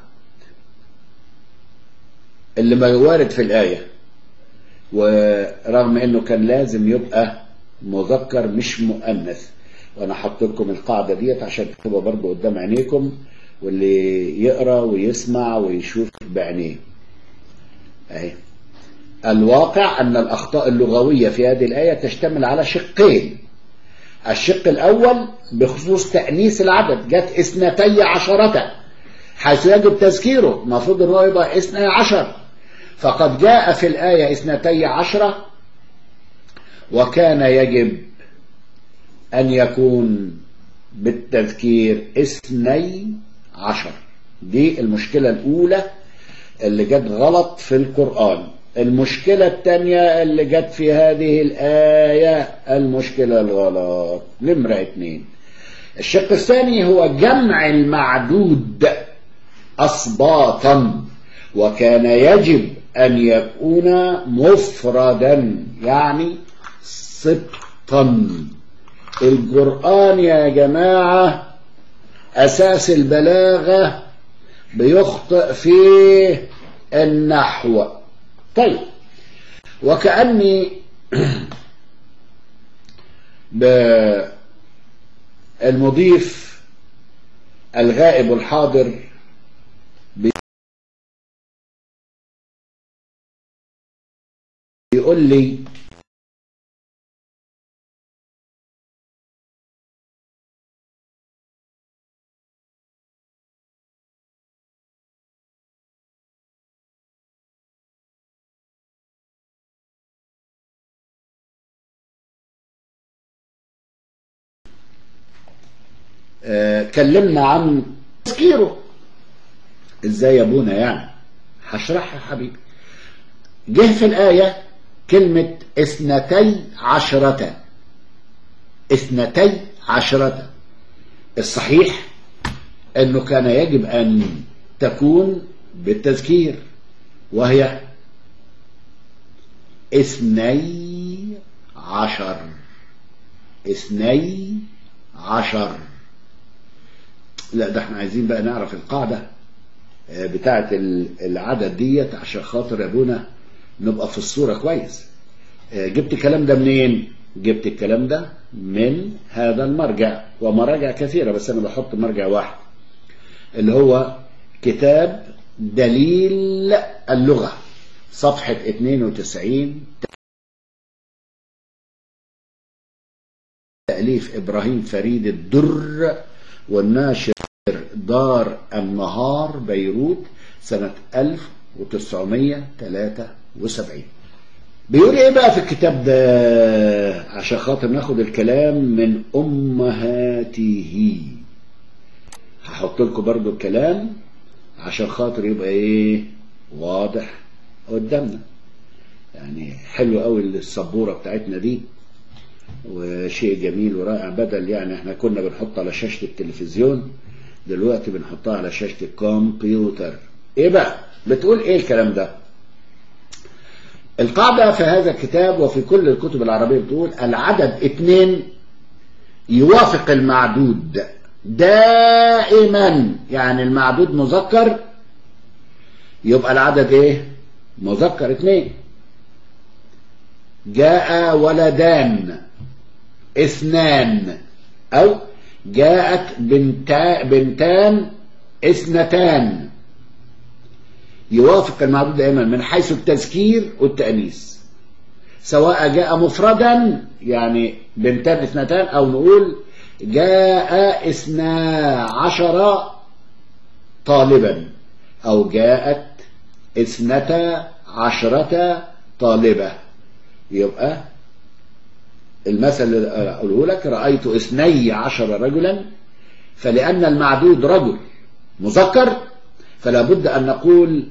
اللي ما وارد في الآية ورغم أنه كان لازم يبقى مذكر مش مؤنث وأنا حط لكم القاعدة ديت عشان تبقى برضه قدام عينيكم واللي يقرأ ويسمع ويشوف بعينيه أهي الواقع أن الأخطاء اللغوية في هذه الآية تشتمل على شقين الشق الأول بخصوص تأنيث العدد جت اثنتي عشرة حيث يجب تذكيره المفروض أنه يبقى اثني عشر فقد جاء في الآية اثنتي عشرة وكان يجب أن يكون بالتذكير اثني عشر دي المشكلة الأولى اللي جت غلط في القرآن المشكلة الثانية اللي جت في هذه الآية المشكلة الغلط نمرة اتنين الشق الثاني هو جمع المعدود أصباطا وكان يجب أن يكون مفردا يعني سبطا القرآن يا جماعة أساس البلاغة بيخطئ فيه النحو طيب وكأني بالمضيف الغائب الحاضر بيقول لي آه، كلمنا عن تذكيره ازاي يا ابونا يعني هشرحها يا حبيبي جه في الآية كلمة اثنتي عشرة اثنتي عشرة الصحيح انه كان يجب ان تكون بالتذكير وهي اثني عشر اثني عشر لا ده احنا عايزين بقى نعرف القاعدة آه، بتاعة ال- العدد ديت عشان خاطر يا ابونا نبقى في الصورة كويس آه، جبت الكلام ده منين جبت الكلام ده من هذا المرجع ومراجع كثيرة بس انا بحط مرجع واحد اللي هو كتاب دليل اللغة صفحة 92 تأليف إبراهيم فريد الدر والناشر دار النهار بيروت سنة 1973 بيقول ايه بقى في الكتاب ده عشان خاطر ناخد الكلام من امهاته هحط لكم برضو الكلام عشان خاطر يبقى ايه واضح قدامنا يعني حلو قوي السبوره بتاعتنا دي وشيء جميل ورائع بدل يعني احنا كنا بنحط على شاشة التلفزيون دلوقتي بنحطها على شاشة الكمبيوتر ايه بقى بتقول ايه الكلام ده القاعدة في هذا الكتاب وفي كل الكتب العربية بتقول العدد اتنين يوافق المعدود دائما يعني المعدود مذكر يبقى العدد ايه مذكر اتنين جاء ولدان اثنان او جاءت بنتا بنتان اثنتان يوافق المعدود دائما من حيث التذكير والتأنيث سواء جاء مفردا يعني بنتان اثنتان او نقول جاء اثنا عشر طالبا او جاءت اثنتا عشرة طالبة يبقى المثل اللي أقوله لك رأيت اثني عشر رجلا فلأن المعدود رجل مذكر فلا بد أن نقول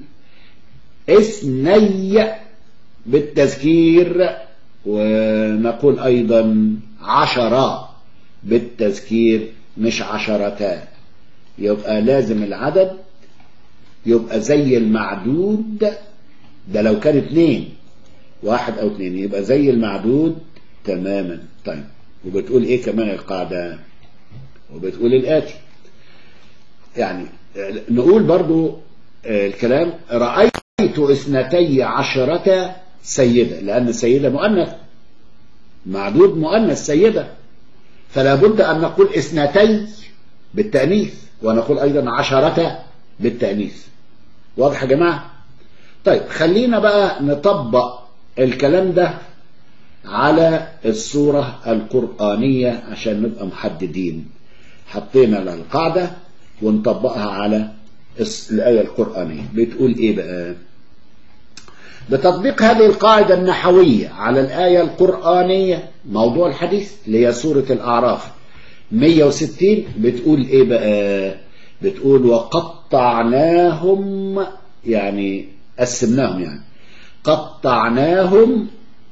اثني بالتذكير ونقول أيضا عشرة بالتذكير مش عشرتان يبقى لازم العدد يبقى زي المعدود ده لو كان اتنين واحد او اتنين يبقى زي المعدود تماما طيب وبتقول ايه كمان القاعدة وبتقول الاتي يعني نقول برضو الكلام رأيت اثنتي عشرة سيدة لأن السيدة مؤنث معدود مؤنث سيدة فلا بد أن نقول اثنتي بالتأنيث ونقول أيضا عشرة بالتأنيث واضح يا جماعة طيب خلينا بقى نطبق الكلام ده على الصورة القرآنية عشان نبقى محددين حطينا القاعدة ونطبقها على الآية القرآنية بتقول إيه بقى بتطبيق هذه القاعدة النحوية على الآية القرآنية موضوع الحديث اللي هي سورة الأعراف 160 بتقول إيه بقى بتقول وقطعناهم يعني قسمناهم يعني قطعناهم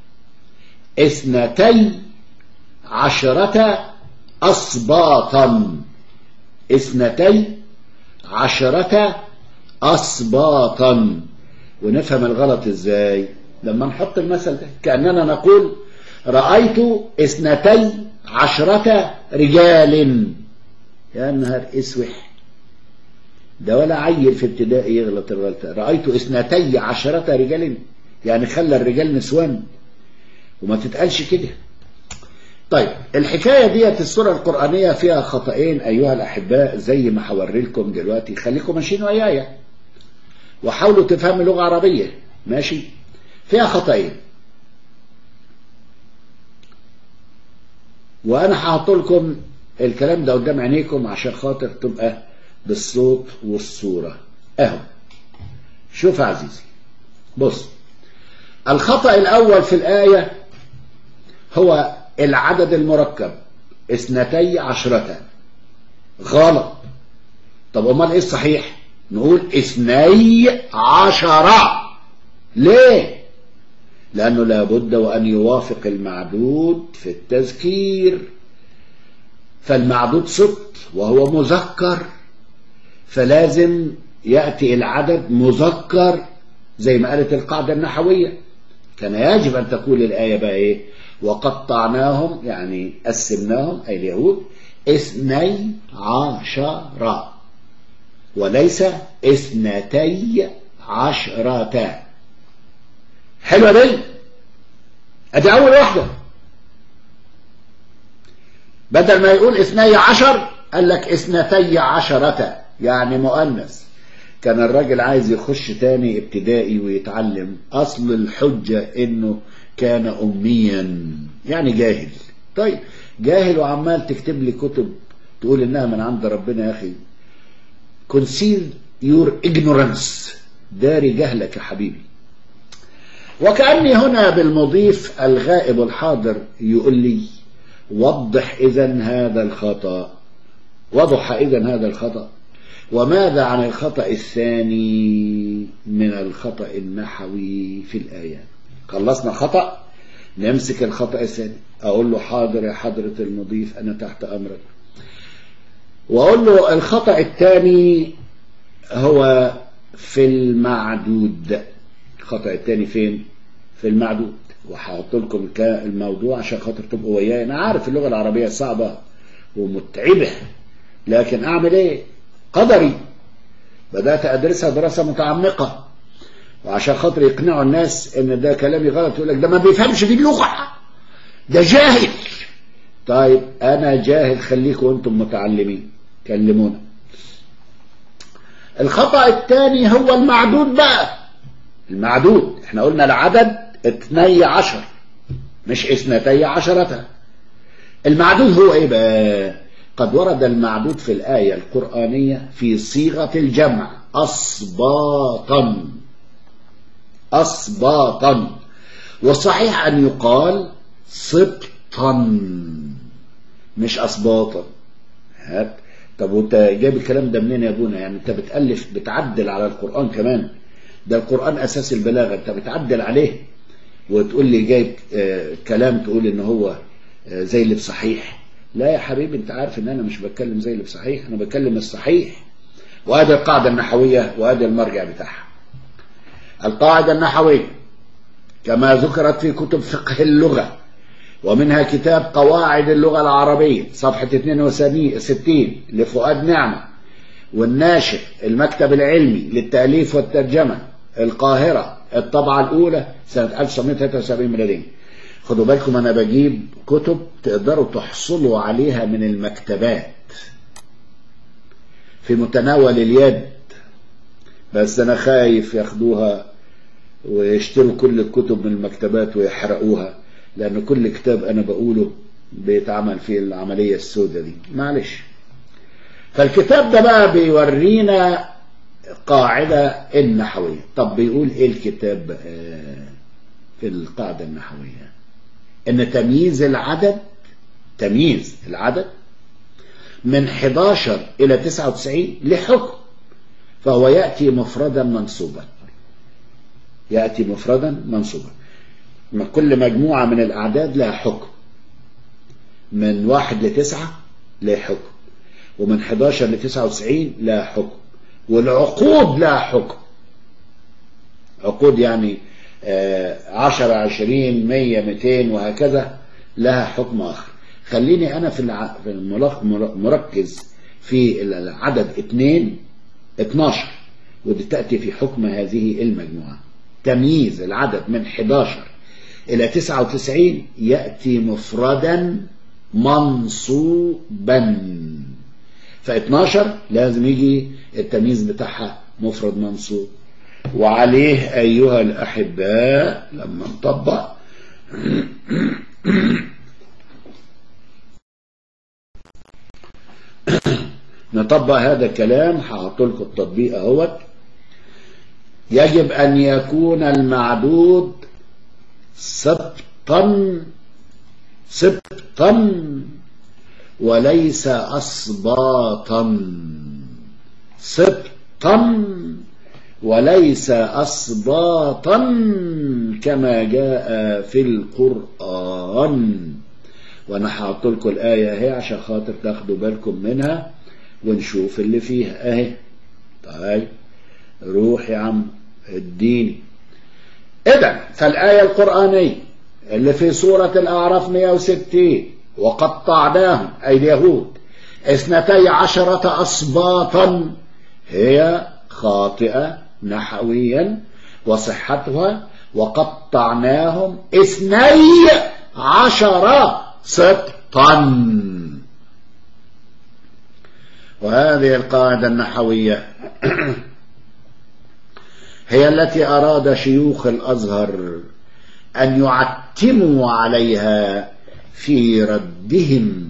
اثنتي عشرة أسباطا اثنتي عشرة أسباطا ونفهم الغلط ازاي لما نحط المثل ده كأننا نقول رأيت اثنتي عشرة رجال يا نهار اسوح ده ولا عيل في ابتدائي يغلط الغلطة رأيت اثنتي عشرة رجال يعني خلى الرجال نسوان وما تتقالش كده طيب الحكاية ديت السورة القرآنية فيها خطأين أيها الأحباء زي ما هوري لكم دلوقتي خليكم ماشيين ويايا وحاولوا تفهموا لغة عربية ماشي فيها خطأين وأنا هحط لكم الكلام ده قدام عينيكم عشان خاطر تبقى بالصوت والصورة أهو شوف يا عزيزي بص الخطأ الأول في الآية هو العدد المركب اثنتي عشرة غلط طب امال ايه الصحيح نقول اثني عشرة ليه لانه لابد وان يوافق المعدود في التذكير فالمعدود ست وهو مذكر فلازم يأتي العدد مذكر زي ما قالت القاعدة النحوية كان يجب أن تقول الآية بقى إيه وقطعناهم يعني قسمناهم أي اليهود اثني عشرة وليس اثنتي عشرة حلوة دي ادي اول واحدة بدل ما يقول اثني عشر قال لك اثنتي عشرة يعني مؤنث كان الراجل عايز يخش تاني ابتدائي ويتعلم اصل الحجة انه كان اميا يعني جاهل طيب جاهل وعمال تكتب لي كتب تقول انها من عند ربنا يا اخي conceal your ignorance داري جهلك يا حبيبي وكأني هنا بالمضيف الغائب الحاضر يقول لي وضح إذا هذا الخطأ وضح إذا هذا الخطأ وماذا عن الخطأ الثاني من الخطأ النحوي في الآية خلصنا خطأ نمسك الخطأ الثاني أقول له حاضر يا حضرة المضيف أنا تحت أمرك وأقول له الخطأ الثاني هو في المعدود الخطأ الثاني فين في المعدود وهحط لكم الموضوع عشان خاطر تبقوا وياي انا عارف اللغه العربيه صعبه ومتعبه لكن اعمل ايه قدري بدات ادرسها دراسه متعمقه وعشان خاطر يقنعوا الناس ان ده كلامي غلط يقول لك ده ما بيفهمش في اللغه ده جاهل طيب انا جاهل خليكم انتم متعلمين كلمونا الخطأ الثاني هو المعدود بقى المعدود احنا قلنا العدد اثني عشر مش اثنتي عشرة المعدود هو ايه بقى قد ورد المعدود في الآية القرآنية في صيغة الجمع أصباطا أصباطا وصحيح أن يقال سبطا مش أصباطا هات طب وانت جايب الكلام ده منين يا ابونا يعني انت بتألف بتعدل على القرآن كمان ده القرآن أساس البلاغة انت بتعدل عليه وتقول لي جايب آه كلام تقول ان هو آه زي اللي بصحيح لا يا حبيبي انت عارف ان انا مش بتكلم زي اللي بصحيح انا بتكلم الصحيح وهذه القاعدة النحوية وهذا المرجع بتاعها القاعدة النحوية كما ذكرت في كتب فقه اللغة ومنها كتاب قواعد اللغة العربية صفحة 62 لفؤاد نعمة والناشئ المكتب العلمي للتأليف والترجمة القاهرة الطبعة الأولى سنة 1973 ميلادية خدوا بالكم أنا بجيب كتب تقدروا تحصلوا عليها من المكتبات في متناول اليد بس أنا خايف ياخدوها ويشتروا كل الكتب من المكتبات ويحرقوها لأن كل كتاب أنا بقوله بيتعمل فيه العملية السوداء دي معلش فالكتاب ده بقى بيورينا قاعدة النحوية طب بيقول ايه الكتاب آه، في القاعدة النحوية ان تمييز العدد تمييز العدد من 11 إلى 99 لحكم فهو يأتي مفردا منصوبا يأتي مفردا منصوبا ما كل مجموعة من الأعداد لها حكم من واحد لتسعة لها حكم ومن 11 ل 99 لها حكم والعقود لها حكم عقود يعني آه، 10 20 100 200 وهكذا لها حكم آخر خليني أنا في الع- في الملخ- مر- مركز في العدد 2 12 ودي تأتي في حكم هذه المجموعة تمييز العدد من 11 إلى 99 يأتي مفردا منصوبا ف 12 لازم يجي التمييز بتاعها مفرد منصوب وعليه أيها الأحباء لما نطبق نطبق هذا الكلام هحط لكم التطبيق اهوت يجب أن يكون المعدود سبطا سبطا وليس أصباطا سبطا وليس أصباطا كما جاء في القرآن وأنا هحط لكم الآية اهي عشان خاطر تاخدوا بالكم منها ونشوف اللي فيها اهي طيب روح يا عم اديني إذا فالآية القرآنية اللي في سورة الأعراف 160 وقطعناهم أي اليهود اثنتي عشرة أصباطا هي خاطئة نحويا وصحتها وقطعناهم اثني عشر سبطا وهذه القاعدة النحوية هي التي أراد شيوخ الأزهر أن يعتموا عليها في ردهم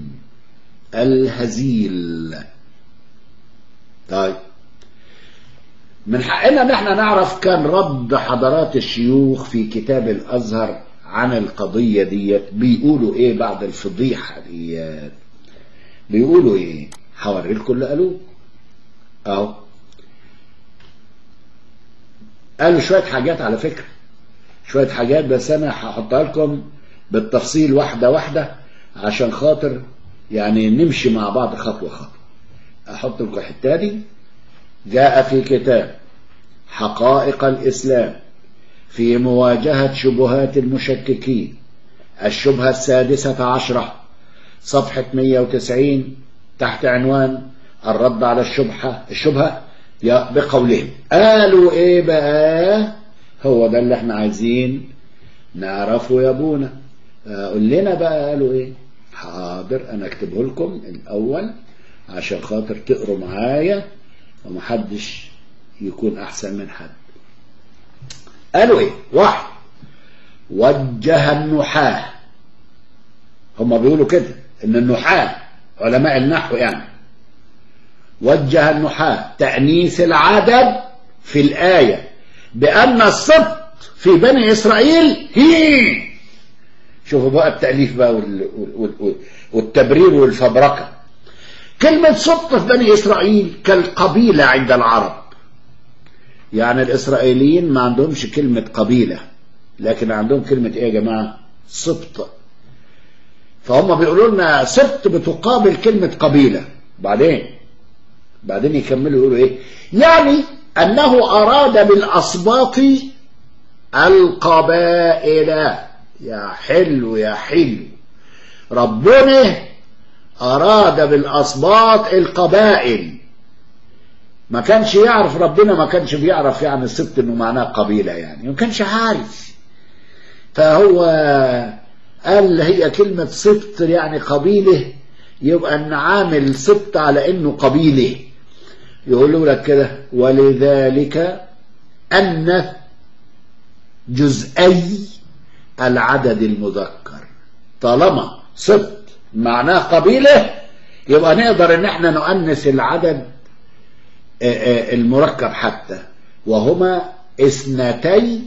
الهزيل طيب من حقنا ان احنا نعرف كان رد حضرات الشيوخ في كتاب الازهر عن القضية ديت بيقولوا ايه بعد الفضيحة ديت بيقولوا ايه هوري لكم اللي قالوه اهو قالوا شوية حاجات على فكرة شوية حاجات بس انا هحطها لكم بالتفصيل واحدة واحدة عشان خاطر يعني نمشي مع بعض خطوة خطوة احط لكم الحتة دي جاء في كتاب حقائق الإسلام في مواجهة شبهات المشككين الشبهة السادسة عشرة صفحة 190 تحت عنوان الرد على الشبهة الشبهة بقولهم قالوا ايه بقى هو ده اللي احنا عايزين نعرفه يا ابونا قول لنا بقى قالوا ايه حاضر انا اكتبه لكم الاول عشان خاطر تقروا معايا ومحدش يكون احسن من حد قالوا ايه واحد وجه النحاة هم بيقولوا كده ان النحاة علماء النحو يعني وجه النحاة تأنيث العدد في الآية بأن السبط في بني إسرائيل هي شوفوا بقى التأليف بقى وال... وال... والتبرير والفبركة كلمة سبط في بني إسرائيل كالقبيلة عند العرب يعني الإسرائيليين ما عندهمش كلمة قبيلة لكن عندهم كلمة إيه يا جماعة سبط فهم بيقولوا لنا سبط بتقابل كلمة قبيلة بعدين بعدين يكملوا يقولوا إيه يعني أنه أراد بالأسباط القبائل يا حلو يا حلو ربنا أراد بالأسباط القبائل ما كانش يعرف ربنا ما كانش بيعرف يعني السبت انه معناه قبيلة يعني ما كانش عارف فهو قال هي كلمة سبت يعني قبيلة يبقى ان عامل سبت على انه قبيلة يقولوا لك كده ولذلك ان جزئي العدد المذكر طالما سبت معناه قبيلة يبقى نقدر ان احنا نؤنث العدد آه، آه، المركب حتى وهما اثنتي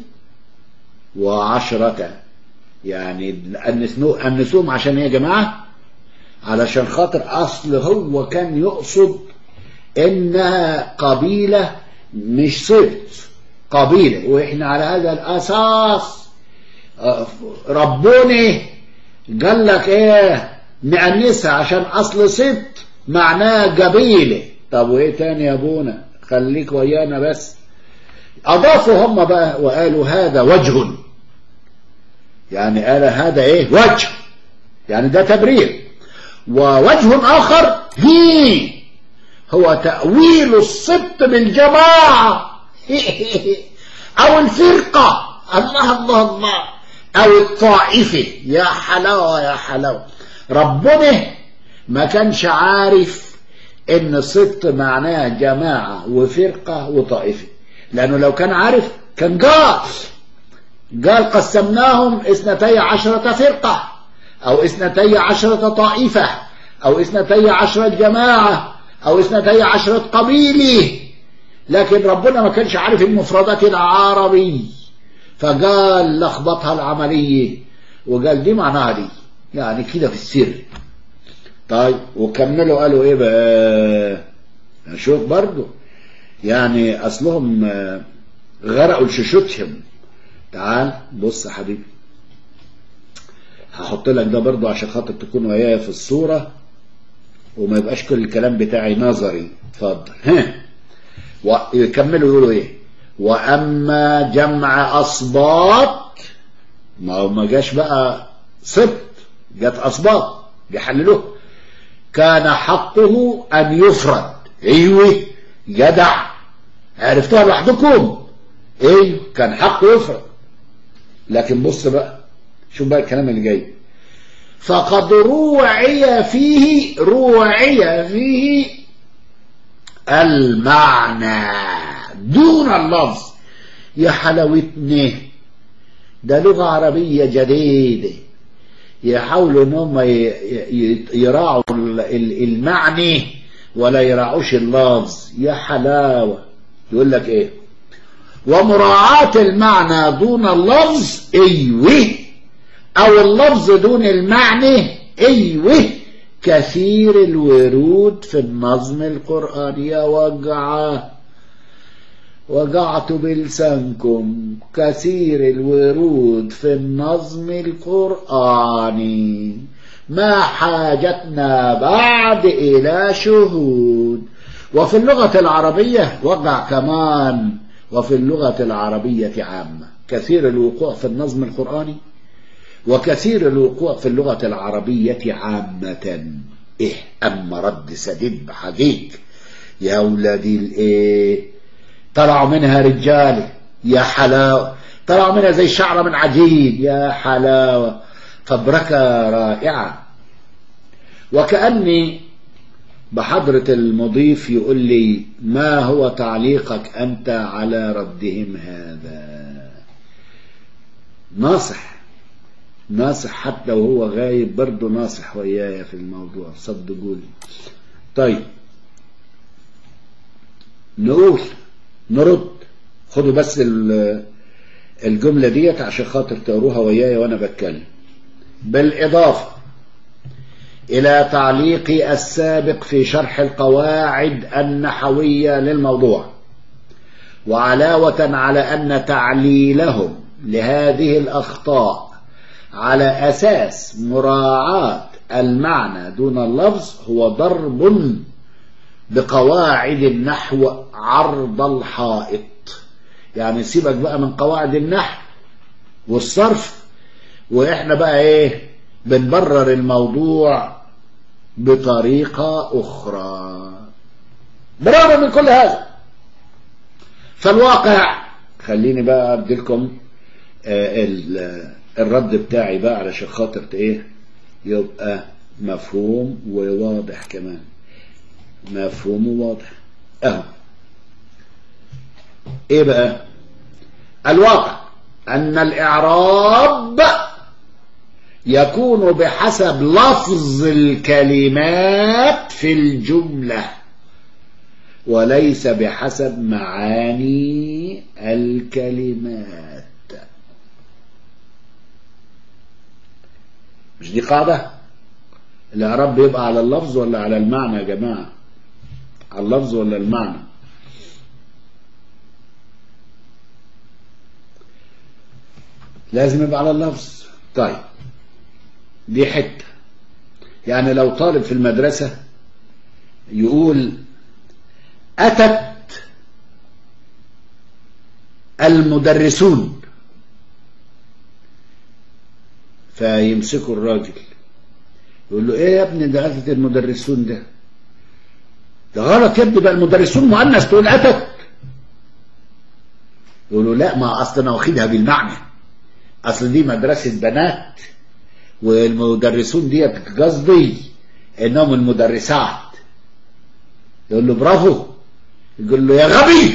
وعشرة يعني أنسنو- أنسوهم عشان ايه يا جماعة علشان خاطر أصل هو كان يقصد إنها قبيلة مش سبت قبيلة وإحنا على هذا الأساس آه، ربنا قال لك إيه نأنسها عشان أصل سبت معناها قبيلة طب وإيه تاني يا أبونا خليك ويانا بس أضافوا هم بقى وقالوا هذا وجه يعني قال هذا إيه وجه يعني ده تبرير ووجه آخر هي هو تأويل السبط بالجماعة أو الفرقة الله الله الله أو الطائفة يا حلاوة يا حلاوة ربنا ما كانش عارف إن السبط معناه جماعة وفرقة وطائفة لأنه لو كان عارف كان قال قال قسمناهم اثنتي عشرة فرقة أو اثنتي عشرة طائفة أو اثنتي عشرة جماعة أو اثنتي عشرة قبيلة لكن ربنا ما كانش عارف المفردات العربي فقال لخبطها العملية وقال دي معناها دي يعني كده في السر طيب وكملوا قالوا ايه بقى شوف برضو يعني اصلهم آه، غرقوا لششوتهم تعال بص يا حبيبي هحط لك ده برضو عشان خاطر تكون ويايا في الصورة وما يبقاش كل الكلام بتاعي نظري اتفضل ها ويكملوا يقولوا ايه واما جمع اصباط ما هو ما جاش بقى سبط جت اصباط بيحللوه كان حقه ان يفرد ايوه جدع عرفتوها لوحدكم ايوه كان حقه يفرد لكن بص بقى شوف بقى الكلام اللي جاي فقد روعي فيه روعي فيه المعنى دون اللفظ يا حلاوتنا ده لغة عربية جديدة يحاولوا ان هم ي- ي- يراعوا ال- ال- المعني ولا يراعوش اللفظ يا حلاوة يقول لك ايه ومراعاة المعنى دون اللفظ ايوه او اللفظ دون المعنى ايوه كثير الورود في النظم القرآني يا وجعه وجعت بلسانكم كثير الورود في النظم القرآني ما حاجتنا بعد إلى شهود وفي اللغة العربية وقع كمان وفي اللغة العربية عامة كثير الوقوع في النظم القرآني وكثير الوقوع في اللغة العربية عامة إيه أما رد سديد بحقيق يا ولادي الإيه طلعوا منها رجال يا حلاوة طلعوا منها زي شعرة من عجين يا حلاوة فبركة رائعة وكأني بحضرة المضيف يقول لي ما هو تعليقك أنت على ردهم هذا ناصح ناصح حتى وهو غايب برضه ناصح ويايا في الموضوع صدقوني طيب نقول نرد خدوا بس ال- الجملة ديت عشان خاطر تقروها ويايا وانا بتكلم بالإضافة إلى تعليقي السابق في شرح القواعد النحوية للموضوع وعلاوة على أن تعليلهم لهذه الأخطاء على أساس مراعاة المعنى دون اللفظ هو ضرب بقواعد النحو عرض الحائط يعني سيبك بقى من قواعد النحو والصرف واحنا بقى ايه بنبرر الموضوع بطريقة اخرى برغم من كل هذا فالواقع خليني بقى اديلكم آه، ال- الرد بتاعي بقى علشان خاطر ايه يبقى مفهوم وواضح كمان مفهوم وواضح اهو ايه بقى الواقع ان الاعراب يكون بحسب لفظ الكلمات في الجملة وليس بحسب معاني الكلمات مش دي قاعدة الإعراب بيبقى على اللفظ ولا على المعنى يا جماعة على اللفظ ولا المعنى لازم يبقى على اللفظ طيب دي حتة يعني لو طالب في المدرسة يقول أتت المدرسون فيمسكوا الراجل يقول له ايه يا ابني ده أتت المدرسون ده ده غلط يا ابني بقى المدرسون مؤنث تقول أتت يقول له لا ما أصل أنا واخدها بالمعنى أصل دي مدرسة بنات والمدرسون ديت قصدي إنهم المدرسات يقول له برافو يقول له يا غبي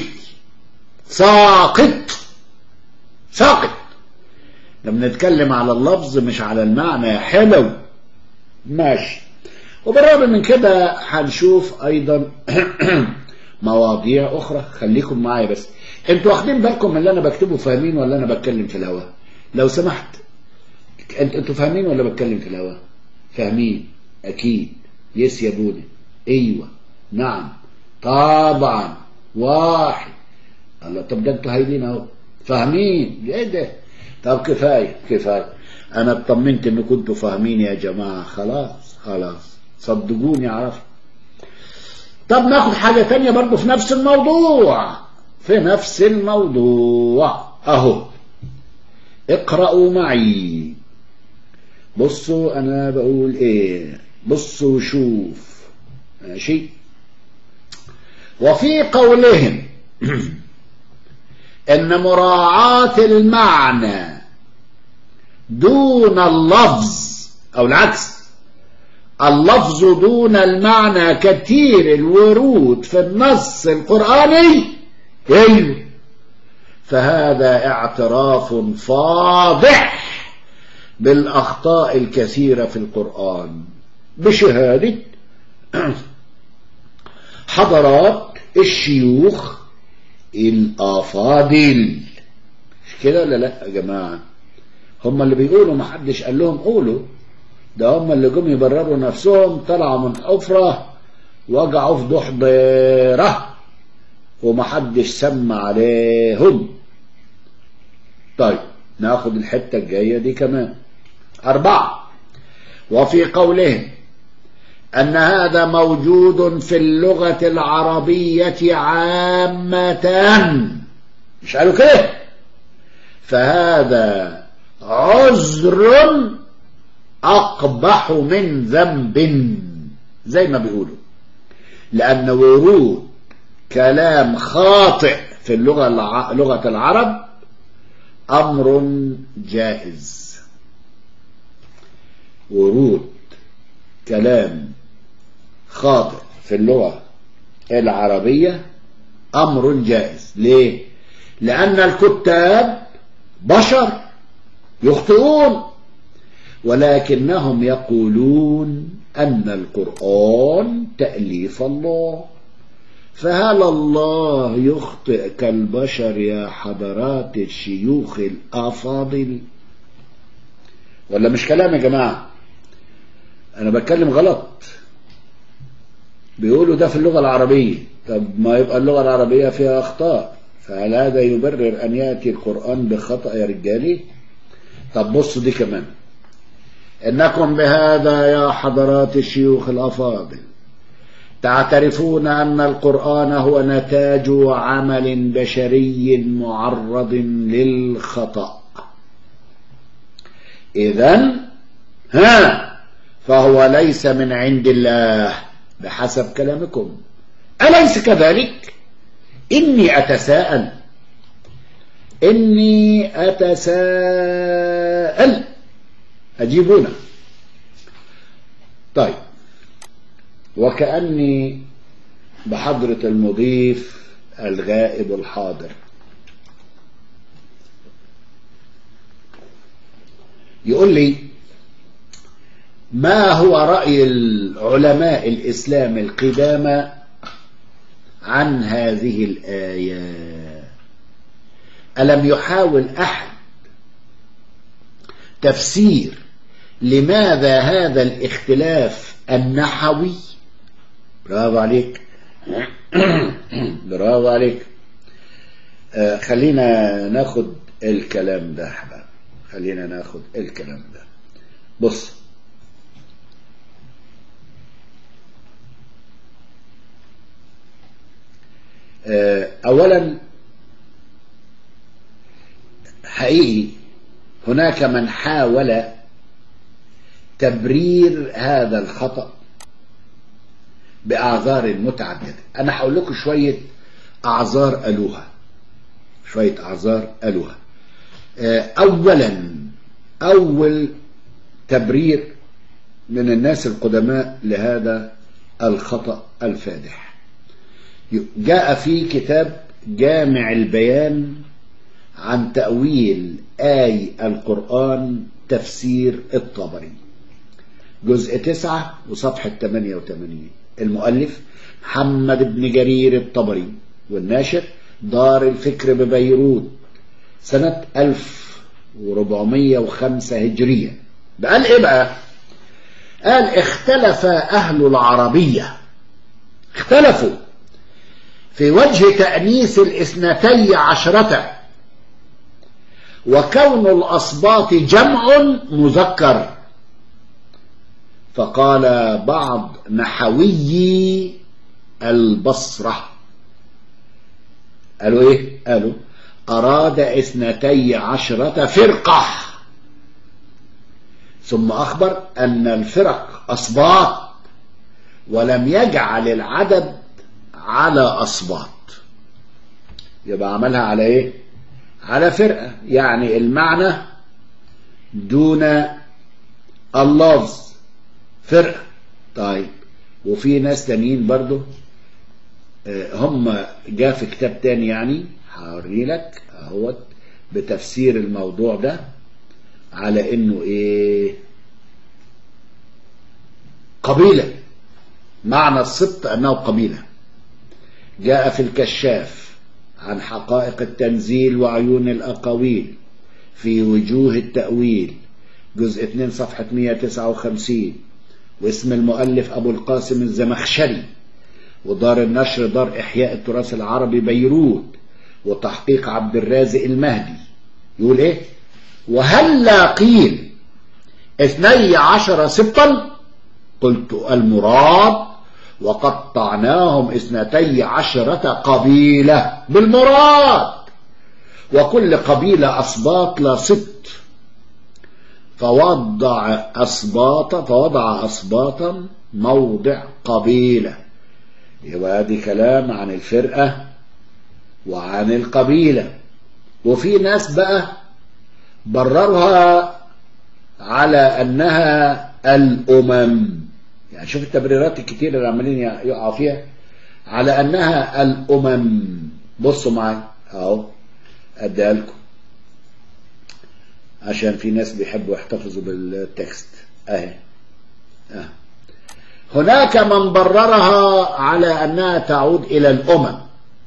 ساقط ساقط لما نتكلم على اللفظ مش على المعنى يا حلو ماشي وبالرغم من كده هنشوف ايضا مواضيع اخرى خليكم معايا بس انتوا واخدين بالكم من اللي انا بكتبه فاهمين ولا انا بتكلم في الهواء لو سمحت انت انتوا فاهمين ولا بتكلم في الهواء فاهمين اكيد يس يا بودي ايوه نعم طبعا واحد الله طب ده انتوا هايلين اهو فاهمين ايه ده طب كفايه كفايه انا اطمنت ان كنتوا فاهمين يا جماعه خلاص خلاص صدقوني عرفت طب ناخد حاجه تانية برضه في نفس الموضوع في نفس الموضوع اهو اقرأوا معي بصوا انا بقول ايه بصوا شوف ماشي وفي قولهم ان مراعاة المعنى دون اللفظ او العكس اللفظ دون المعنى كثير الورود في النص القرآني ايوه فهذا اعتراف فاضح بالاخطاء الكثيرة في القرآن بشهادة حضرات الشيوخ الافاضل مش كده ولا لا يا جماعه هم اللي بيقولوا ما حدش قال لهم قولوا ده هم اللي جم يبرروا نفسهم طلعوا من حفره وقعوا في ضحضيره وما حدش سمى عليهم طيب ناخد الحته الجايه دي كمان اربعه وفي قولهم أن هذا موجود في اللغة العربية عامة مش قالوا كده فهذا عذر أقبح من ذنب زي ما بيقولوا لأن ورود كلام خاطئ في اللغة الع... لغة العرب أمر جائز ورود كلام خاطئ في اللغة العربية أمر جائز ليه؟ لأن الكتاب بشر يخطئون ولكنهم يقولون أن القرآن تأليف الله فهل الله يخطئ كالبشر يا حضرات الشيوخ الأفاضل ولا مش كلام يا جماعة أنا بتكلم غلط بيقولوا ده في اللغة العربية طب ما يبقى اللغة العربية فيها أخطاء فهل هذا يبرر أن يأتي القرآن بخطأ يا رجالي طب بصوا دي كمان إنكم بهذا يا حضرات الشيوخ الأفاضل تعترفون أن القرآن هو نتاج عمل بشري معرض للخطأ إذا ها فهو ليس من عند الله بحسب كلامكم أليس كذلك إني أتساءل إني أتساءل أجيبونا طيب وكأني بحضرة المضيف الغائب الحاضر يقول لي ما هو رأي العلماء الإسلام القدامى عن هذه الآية ألم يحاول أحد تفسير لماذا هذا الاختلاف النحوي برافو عليك برافو عليك آه خلينا ناخد الكلام ده احباب خلينا ناخد الكلام ده بص آه اولا حقيقي هناك من حاول تبرير هذا الخطأ بأعذار متعددة أنا هقول لكم شوية أعذار قالوها شوية أعذار قالوها أولا أول تبرير من الناس القدماء لهذا الخطأ الفادح جاء في كتاب جامع البيان عن تأويل آي القرآن تفسير الطبري جزء تسعة وصفحة 88 المؤلف محمد بن جرير الطبري والناشر دار الفكر ببيروت سنة 1405 هجرية قال ايه بقى قال اختلف اهل العربية اختلفوا في وجه تأنيس الاثنتي عشرة وكون الأصباط جمع مذكر فقال بعض نحوي البصرة قالوا ايه قالوا أراد اثنتي عشرة فرقة ثم أخبر أن الفرق أصباط ولم يجعل العدد على أصباط يبقى عملها على ايه على فرقة يعني المعنى دون اللفظ فرقة طيب وفي ناس تانيين برضو هم جاء في كتاب تاني يعني هوري لك اهوت بتفسير الموضوع ده على انه ايه قبيلة معنى السبط انه قبيلة جاء في الكشاف عن حقائق التنزيل وعيون الاقاويل في وجوه التأويل جزء 2 صفحة 159 واسم المؤلف أبو القاسم الزمخشري ودار النشر دار إحياء التراث العربي بيروت وتحقيق عبد الرازق المهدي يقول إيه وهلا قيل اثني عشر سبطا قلت المراد وقطعناهم اثنتي عشرة قبيلة بالمراد وكل قبيلة أصباط لا سبط فوضع أصباطا فوضع أصباطا موضع قبيلة يبقى دي كلام عن الفرقة وعن القبيلة وفي ناس بقى بررها على أنها الأمم يعني شوف التبريرات الكتير اللي عمالين يقعوا فيها على أنها الأمم بصوا معي أهو أديها لكم عشان في ناس بيحبوا يحتفظوا بالتكست اهي اه. هناك من بررها على انها تعود الى الامم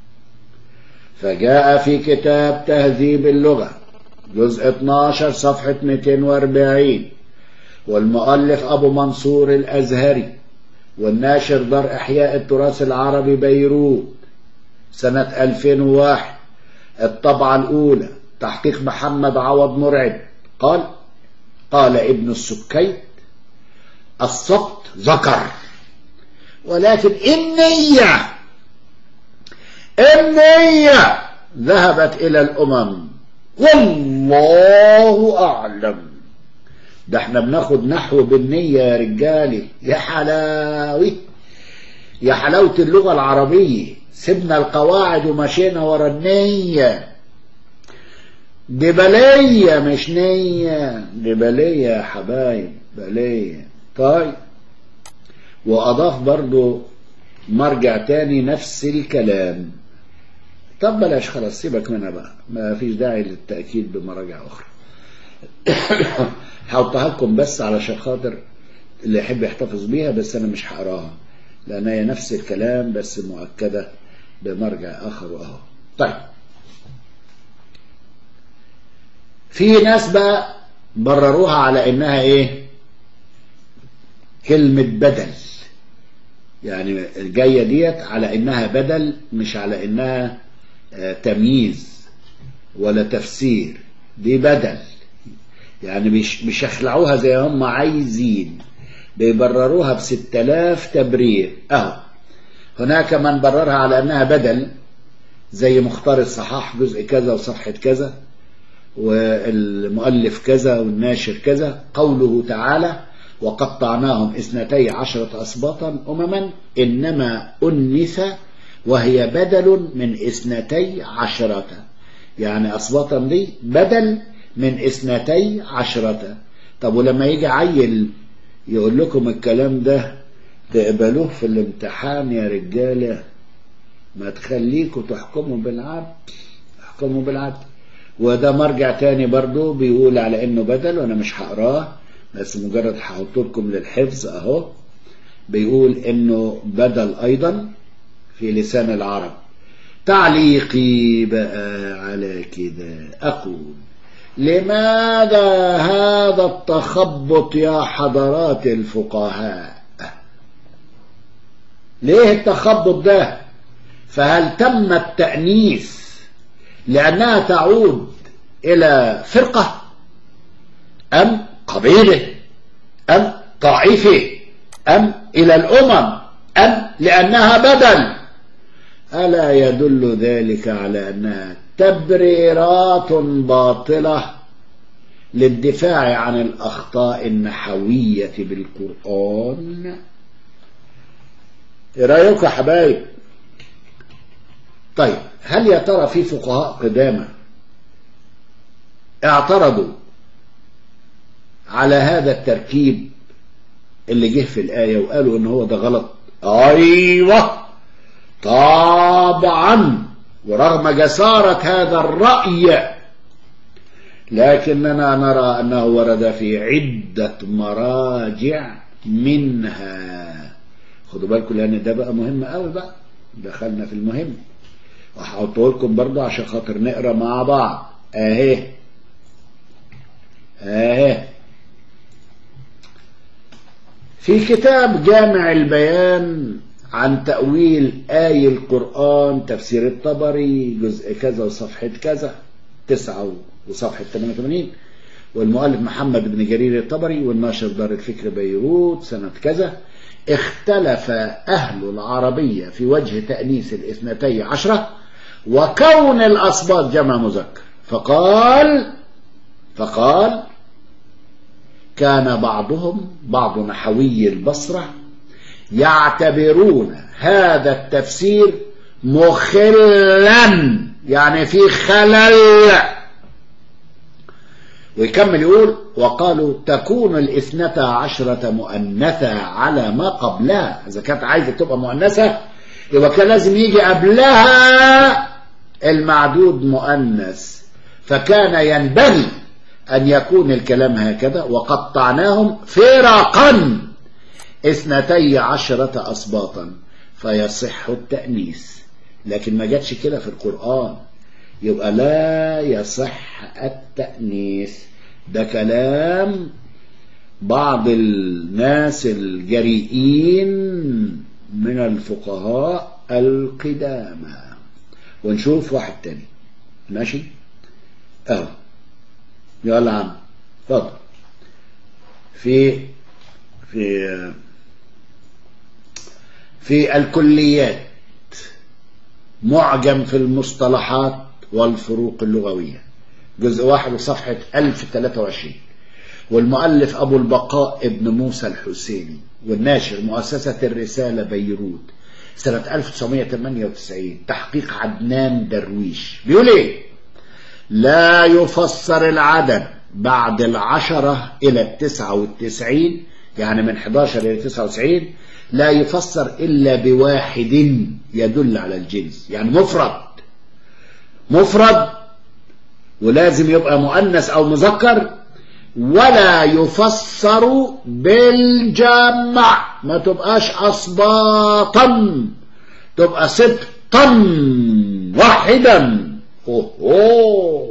فجاء في كتاب تهذيب اللغة جزء 12 صفحة 240 والمؤلف أبو منصور الأزهري والناشر دار إحياء التراث العربي بيروت سنة 2001 الطبعة الأولى تحقيق محمد عوض مرعب قال قال ابن السكيت السبط ذكر ولكن النية النية ذهبت إلى الأمم والله أعلم ده احنا بناخد نحو بالنية يا رجالي يا حلاوي يا حلاوة اللغة العربية سيبنا القواعد ومشينا ورا النية دي بلية مش نية دي بلية يا حبايب بلية طيب وأضاف برضو مرجع تاني نفس الكلام طب بلاش خلاص سيبك منها بقى ما فيش داعي للتأكيد بمراجع أخرى هحطها لكم بس علشان خاطر اللي يحب يحتفظ بيها بس أنا مش هقراها لأن هي نفس الكلام بس مؤكدة بمرجع آخر وأهو طيب في ناس بقى برروها على إنها إيه كلمة بدل يعني الجاية ديت على إنها بدل مش على إنها آه، تمييز ولا تفسير دي بدل يعني مش مش يخلعوها زي هم عايزين بيبرروها بست آلاف تبرير أهو هناك من بررها على أنها بدل زي مختار الصحاح جزء كذا وصفحة كذا والمؤلف كذا والناشر كذا قوله تعالى وقطعناهم اثنتي عشرة أسباطا أمما إنما أنث وهي بدل من اثنتي عشرة يعني أسباطا دي بدل من اثنتي عشرة طب ولما يجي عيل يقول لكم الكلام ده تقبلوه في الامتحان يا رجالة ما تخليكوا تحكموا بالعدل احكموا بالعدل وده مرجع تاني برضو بيقول على انه بدل وانا مش هقراه بس مجرد هحط لكم للحفظ اهو بيقول انه بدل ايضا في لسان العرب تعليقي بقى على كده اقول لماذا هذا التخبط يا حضرات الفقهاء ليه التخبط ده فهل تم التأنيث لأنها تعود إلى فرقة أم قبيلة أم طائفة أم إلى الأمم أم لأنها بدل ألا يدل ذلك على أنها تبريرات باطلة للدفاع عن الأخطاء النحوية بالقرآن إيه رأيكم يا حبايب طيب هل يا ترى في فقهاء قدامى اعترضوا على هذا التركيب اللي جه في الآية وقالوا ان هو ده غلط ايوه طبعا ورغم جسارة هذا الرأي لكننا نرى أنه ورد في عدة مراجع منها خدوا بالكم لأن ده بقى مهم قوي بقى دخلنا في المهم وهحطه لكم برضه عشان خاطر نقرا مع بعض اهي اهي في كتاب جامع البيان عن تأويل آي القرآن تفسير الطبري جزء كذا وصفحة كذا تسعة وصفحة 88 والمؤلف محمد بن جرير الطبري والناشر دار الفكر بيروت سنة كذا اختلف أهل العربية في وجه تأنيس الاثنتي عشرة وكون الأصباط جمع مذكر فقال فقال كان بعضهم بعض نحوي البصرة يعتبرون هذا التفسير مخلا يعني في خلل ويكمل يقول وقالوا تكون الاثنتا عشرة مؤنثة على ما قبلها إذا كانت عايزة تبقى مؤنثة يبقى كان لازم يجي قبلها المعدود مؤنث فكان ينبغي أن يكون الكلام هكذا وقطعناهم فرقا اثنتي عشرة أسباطا فيصح التأنيث لكن ما جاتش كده في القرآن يبقى لا يصح التأنيث ده كلام بعض الناس الجريئين من الفقهاء القدامى ونشوف واحد تاني ماشي اهو يلا عم اتفضل في في في الكليات معجم في المصطلحات والفروق اللغوية جزء واحد وصفحة 1023 والمؤلف أبو البقاء ابن موسى الحسيني والناشر مؤسسة الرسالة بيروت سنة 1998 تحقيق عدنان درويش بيقول ايه لا يفسر العدد بعد العشرة إلى التسعة والتسعين يعني من 11 إلى 99 لا يفسر إلا بواحد يدل على الجنس يعني مفرد مفرد ولازم يبقى مؤنث أو مذكر ولا يفسر بالجمع ما تبقاش أصباطا تبقى سبط سبطا واحدا اوه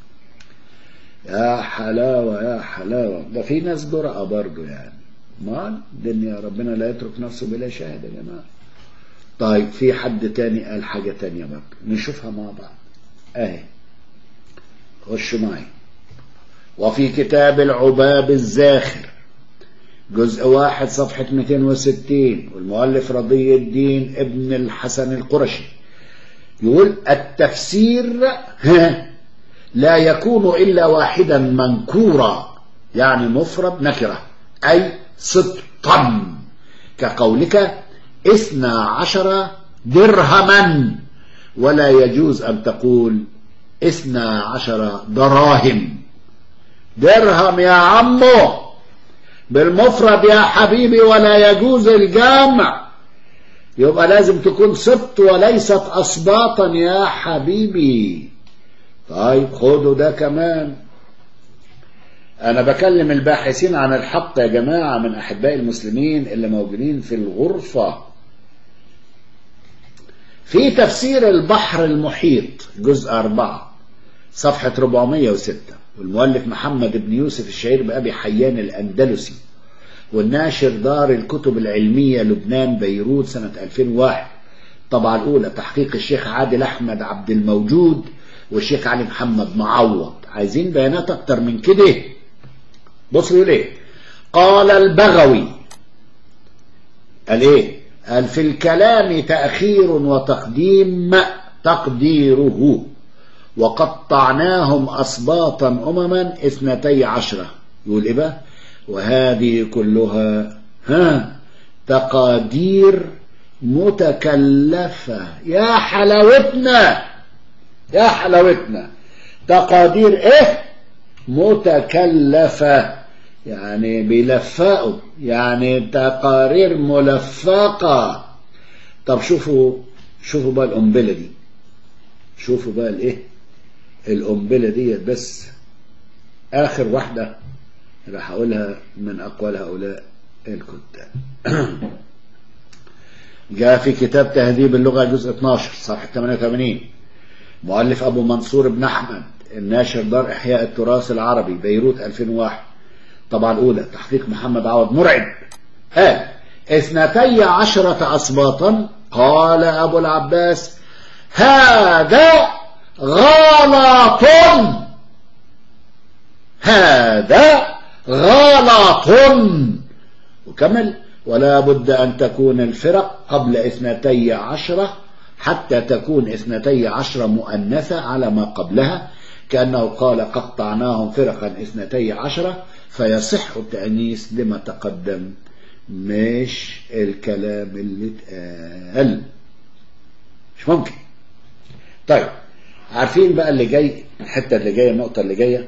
يا حلاوة يا حلاوة ده في ناس جرأة برضو يعني ما الدنيا ربنا لا يترك نفسه بلا شاهد يا جماعة طيب في حد تاني قال حاجة تانية برضو نشوفها مع بعض اهي خشوا معي وفي كتاب العباب الزاخر جزء واحد صفحة 260 والمؤلف رضي الدين ابن الحسن القرشي يقول التفسير ها لا يكون إلا واحدا منكورا يعني مفرد نكرة أي سبطا كقولك اثنا عشر درهما ولا يجوز أن تقول اثنا عشر دراهم درهم يا عمو بالمفرد يا حبيبي ولا يجوز الجمع يبقى لازم تكون سبط وليست أسباطا يا حبيبي طيب خدوا ده كمان أنا بكلم الباحثين عن الحق يا جماعة من أحباء المسلمين اللي موجودين في الغرفة في تفسير البحر المحيط جزء أربعة صفحة 406 والمؤلف محمد بن يوسف الشهير بأبي حيان الأندلسي والناشر دار الكتب العلمية لبنان بيروت سنة 2001 طبعا الأولى تحقيق الشيخ عادل أحمد عبد الموجود والشيخ علي محمد معوض عايزين بيانات أكتر من كده بصوا يقول إيه قال البغوي قال إيه قال في الكلام تأخير وتقديم تقديره وقطعناهم أسباطا أمما اثنتي عشرة يقول إيه بقى وهذه كلها ها تقادير متكلفة يا حلاوتنا يا حلاوتنا تقادير ايه متكلفة يعني بيلفقوا يعني تقارير ملفقة طب شوفوا شوفوا بقى القنبلة دي شوفوا بقى الايه القنبلة ديت بس آخر واحدة راح أقولها من أقوال هؤلاء الكتاب جاء في كتاب تهذيب اللغة جزء 12 صفحة 88 مؤلف أبو منصور بن أحمد الناشر دار إحياء التراث العربي بيروت 2001 طبعا الأولى تحقيق محمد عوض مرعب قال اثنتي عشرة أسباطا قال أبو العباس هذا غلط هذا غلط وكمل ولا بد أن تكون الفرق قبل اثنتي عشرة حتى تكون اثنتي عشرة مؤنثة على ما قبلها كأنه قال قطعناهم فرقا اثنتي عشرة فيصح التأنيث لما تقدم مش الكلام اللي اتقال مش ممكن طيب عارفين بقى اللي جاي الحتة اللي جاية النقطة اللي جاية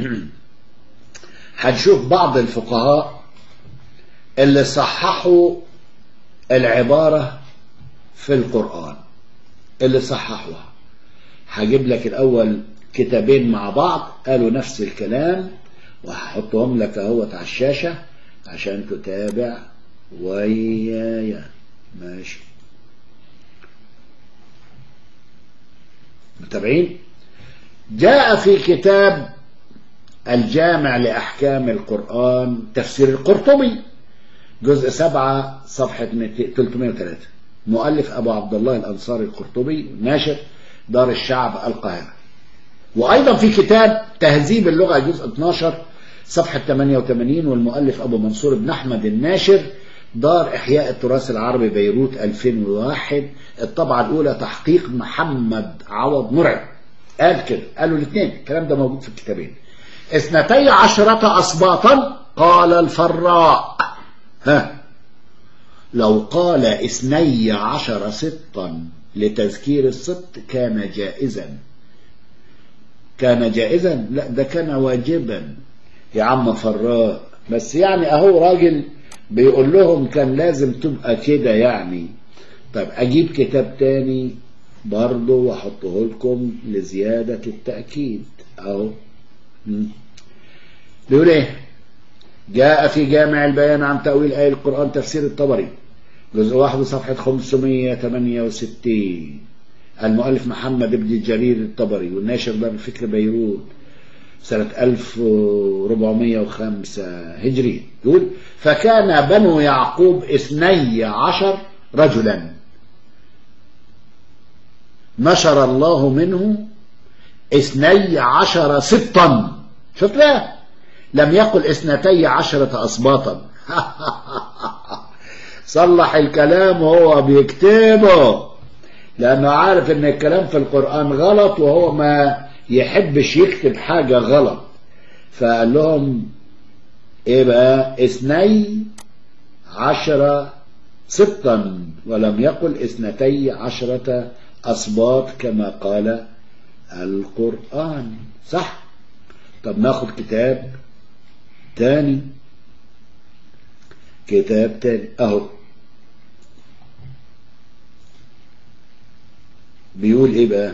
هنشوف بعض الفقهاء اللي صححوا العبارة في القرآن اللي صححوها هجيب لك الأول كتابين مع بعض قالوا نفس الكلام وهحطهم لك اهوت على الشاشة عشان تتابع ويايا ماشي متابعين جاء في كتاب الجامع لأحكام القرآن تفسير القرطبي جزء سبعة صفحة 303 مؤلف أبو عبد الله الأنصاري القرطبي ناشر دار الشعب القاهرة وأيضا في كتاب تهذيب اللغة جزء 12 صفحة 88 والمؤلف أبو منصور بن أحمد الناشر دار إحياء التراث العربي بيروت 2001 الطبعة الأولى تحقيق محمد عوض مرعب قال كده قالوا الاثنين الكلام ده موجود في الكتابين اثنتي عشرة أسباطا قال الفراء ها لو قال اثني عشر سطا لتذكير السبط كان جائزا كان جائزا لا ده كان واجبا يا عم فراء بس يعني اهو راجل بيقول لهم كان لازم تبقى كده يعني طيب اجيب كتاب تاني برضه واحطه لكم لزيادة التأكيد اهو بيقول ايه جاء في جامع البيان عن تأويل آية القرآن تفسير الطبري جزء واحد صفحة 568 المؤلف محمد بن جرير الطبري والناشر دار الفكر بيروت سنة 1405 هجري يقول فكان بنو يعقوب اثني عشر رجلا نشر الله منه اثني عشر سبطا شفت بقى لم يقل اثنتي عشرة أسباطا صلح الكلام وهو بيكتبه لأنه عارف إن الكلام في القرآن غلط وهو ما يحبش يكتب حاجة غلط فقال لهم إيه بقى اثني عشرة سبطا ولم يقل اثنتي عشرة أسباط كما قال القرآن صح طب ناخد كتاب تاني كتاب تاني اهو بيقول ايه بقى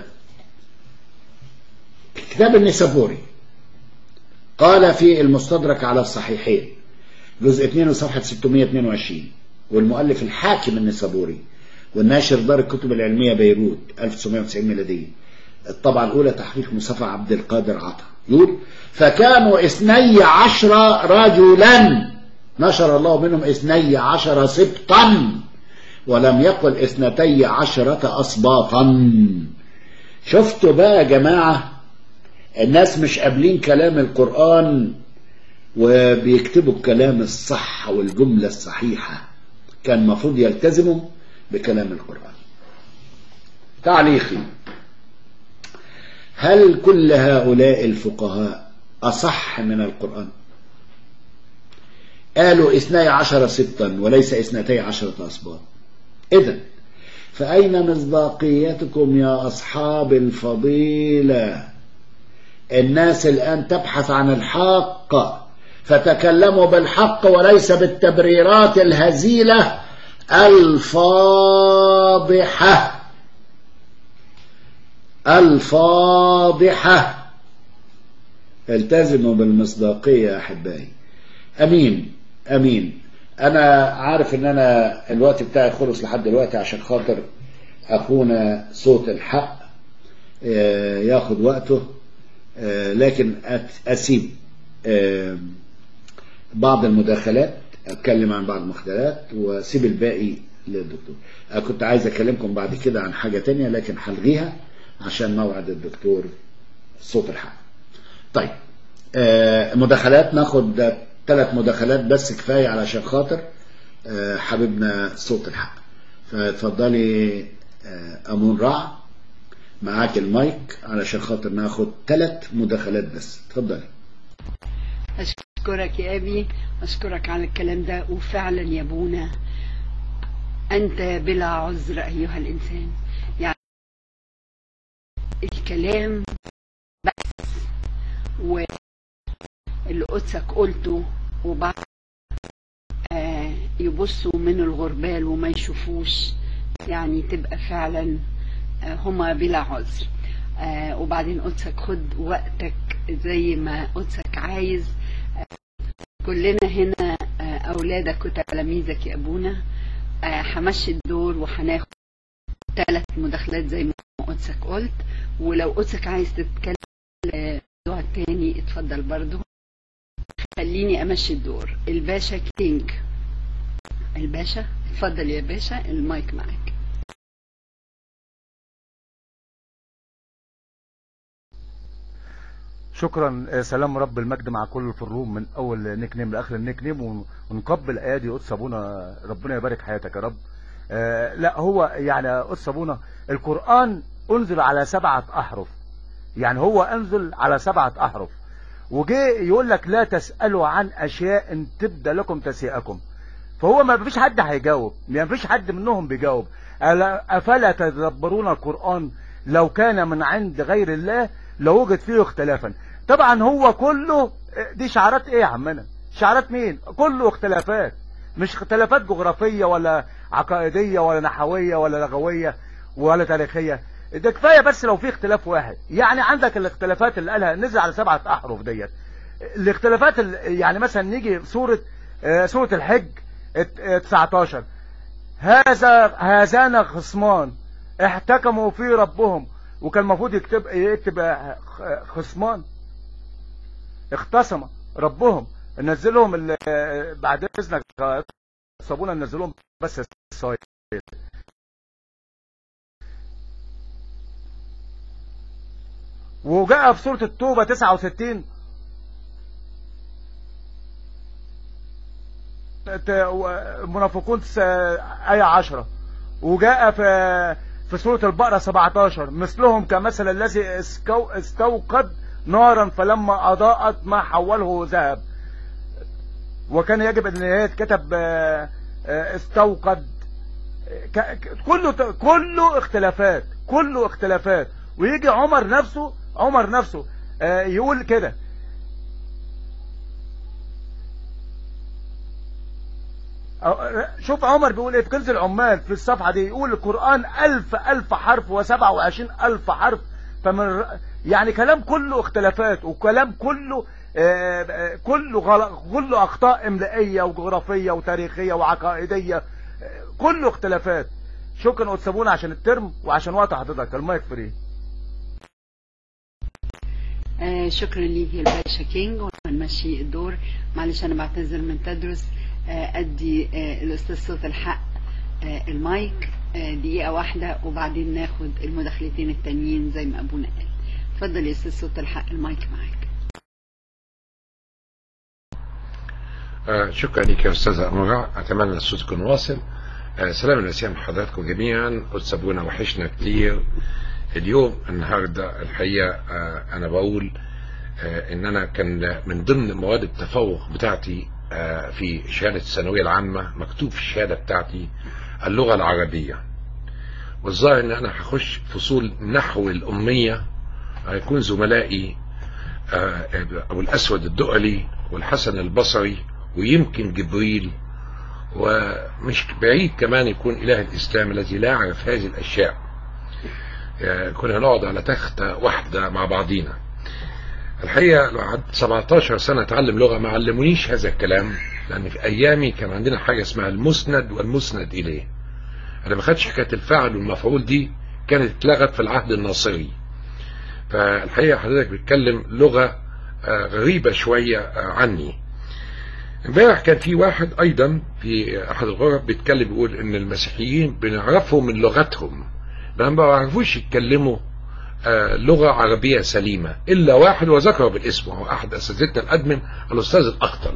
كتاب النسابوري قال في المستدرك على الصحيحين جزء 2 صفحة 622 والمؤلف الحاكم النسابوري والناشر دار الكتب العلمية بيروت 1990 ميلادية الطبعة الأولى تحقيق مصطفى عبد القادر عطا يقول فكانوا اثني عشر رجلا نشر الله منهم اثني عشر سبطا ولم يقل اثنتي عشرة أسباطا شفتوا بقى يا جماعة الناس مش قابلين كلام القرآن وبيكتبوا الكلام الصح والجملة الصحيحة كان المفروض يلتزموا بكلام القرآن تعليقي هل كل هؤلاء الفقهاء أصح من القرآن قالوا اثني عشر سبطا وليس اثنتي عشرة أسباط إذا فأين مصداقيتكم يا أصحاب الفضيلة الناس الآن تبحث عن الحق فتكلموا بالحق وليس بالتبريرات الهزيلة الفاضحة الفاضحة التزموا بالمصداقية يا أحبائي أمين أمين أنا عارف إن أنا الوقت بتاعي خلص لحد دلوقتي عشان خاطر أخونا صوت الحق ياخد وقته لكن أسيب بعض المداخلات أتكلم عن بعض المداخلات وأسيب الباقي للدكتور أنا كنت عايز أكلمكم بعد كده عن حاجة تانية لكن هلغيها عشان موعد الدكتور صوت الحق طيب آه مداخلات ناخد ثلاث مداخلات بس كفاية علشان خاطر آه حبيبنا صوت الحق فاتفضلي آه أمون رع معاك المايك علشان خاطر ناخد ثلاث مداخلات بس اتفضلي أشكرك يا أبي أشكرك على الكلام ده وفعلا يا ابونا أنت بلا عذر أيها الإنسان يعني الكلام بس واللي قدسك قلته وبعد آه يبصوا من الغربال وما يشوفوش يعني تبقى فعلا آه هما بلا عذر آه وبعدين قدسك خد وقتك زي ما قدسك عايز كلنا هنا أولادك وتلاميذك يا أبونا همشي الدور وهناخد ثلاث مداخلات زي ما قدسك قلت ولو قدسك عايز تتكلم موضوع تاني اتفضل برضو خليني امشي الدور الباشا كينج الباشا اتفضل يا باشا المايك معاك شكرا سلام رب المجد مع كل في الروم من اول نيك نيم لاخر النيك نيم ونقبل ايادي قدس ابونا ربنا يبارك حياتك يا رب آه لا هو يعني قدس ابونا القران انزل على سبعه احرف يعني هو انزل على سبعه احرف وجه يقول لك لا تسالوا عن اشياء ان تبدا لكم تسيئكم فهو ما فيش حد هيجاوب ما فيش حد منهم بيجاوب افلا تدبرون القران لو كان من عند غير الله لوجد فيه اختلافا طبعا هو كله دي شعارات ايه يا عمنا شعارات مين كله اختلافات مش اختلافات جغرافية ولا عقائدية ولا نحوية ولا لغوية ولا تاريخية ده كفاية بس لو في اختلاف واحد يعني عندك الاختلافات اللي قالها نزل على سبعة احرف ديت الاختلافات يعني مثلا نيجي في سورة سورة الحج 19 هذا هذان خصمان احتكموا في ربهم وكان المفروض يكتب يكتب خ- خصمان اختصم ربهم نزلهم ال- بعد اذنك صابونه نزلهم بس الصايد وجاء في سورة التوبة 69 ت- و- المنافقون س- آية 10 وجاء في في سورة البقرة 17 مثلهم كمثل الذي اسكو- استوقد نارا فلما أضاءت ما حوله ذهب وكان يجب ان هي تكتب آه، آه، استوقد ك- ك- كله ت- كله اختلافات كله اختلافات ويجي عمر نفسه عمر نفسه آه، يقول كده أو- شوف عمر بيقول ايه في كنز العمال في الصفحة دي يقول القرآن ألف ألف حرف وسبعة وعشرين ألف حرف فمن يعني كلام كله اختلافات وكلام كله آه، آه، كله غلط كله أخطاء إملائية وجغرافية وتاريخية وعقائدية آه، كله اختلافات شكرا أتسابونا عشان الترم وعشان وقت حضرتك المايك فري آه شكرا ليك يا الباشا كينج ونمشي الدور معلش انا بعتذر من تدرس آه ادي آه الاستاذ صوت الحق آه المايك آه دقيقة واحدة وبعدين ناخد المداخلتين التانيين زي ما ابونا قال اتفضل يا استاذ صوت الحق المايك معاك آه، شكرا لك يا أستاذة أمراء أتمنى الصوت يكون واصل آه، سلام المسيح حضراتكم جميعا أتسابونا وحشنا كتير اليوم النهاردة الحقيقة آه، أنا بقول آه، إن أنا كان من ضمن مواد التفوق بتاعتي آه، في شهادة الثانوية العامة مكتوب في الشهادة بتاعتي اللغة العربية والظاهر إن أنا هخش فصول نحو الأمية هيكون زملائي آه، أبو الأسود الدؤلي والحسن البصري ويمكن جبريل ومش بعيد كمان يكون إله الإسلام الذي لا يعرف هذه الأشياء آه، كنا نقعد على تختة واحدة مع بعضينا الحقيقة لو قعدت 17 سنة أتعلم لغة ما علمونيش هذا الكلام لأن في أيامي كان عندنا حاجة اسمها المسند والمسند إليه أنا ما خدش حكاية الفاعل والمفعول دي كانت اتلغت في العهد الناصري فالحقيقة حضرتك بتتكلم لغة آه، غريبة شوية آه، عني امبارح كان في واحد ايضا في احد الغرف بيتكلم بيقول ان المسيحيين بنعرفهم من لغتهم لما ما بيعرفوش يتكلموا آه، لغة عربية سليمة إلا واحد وذكره بالاسم وهو أحد أساتذتنا الأدمن الأستاذ الأخطل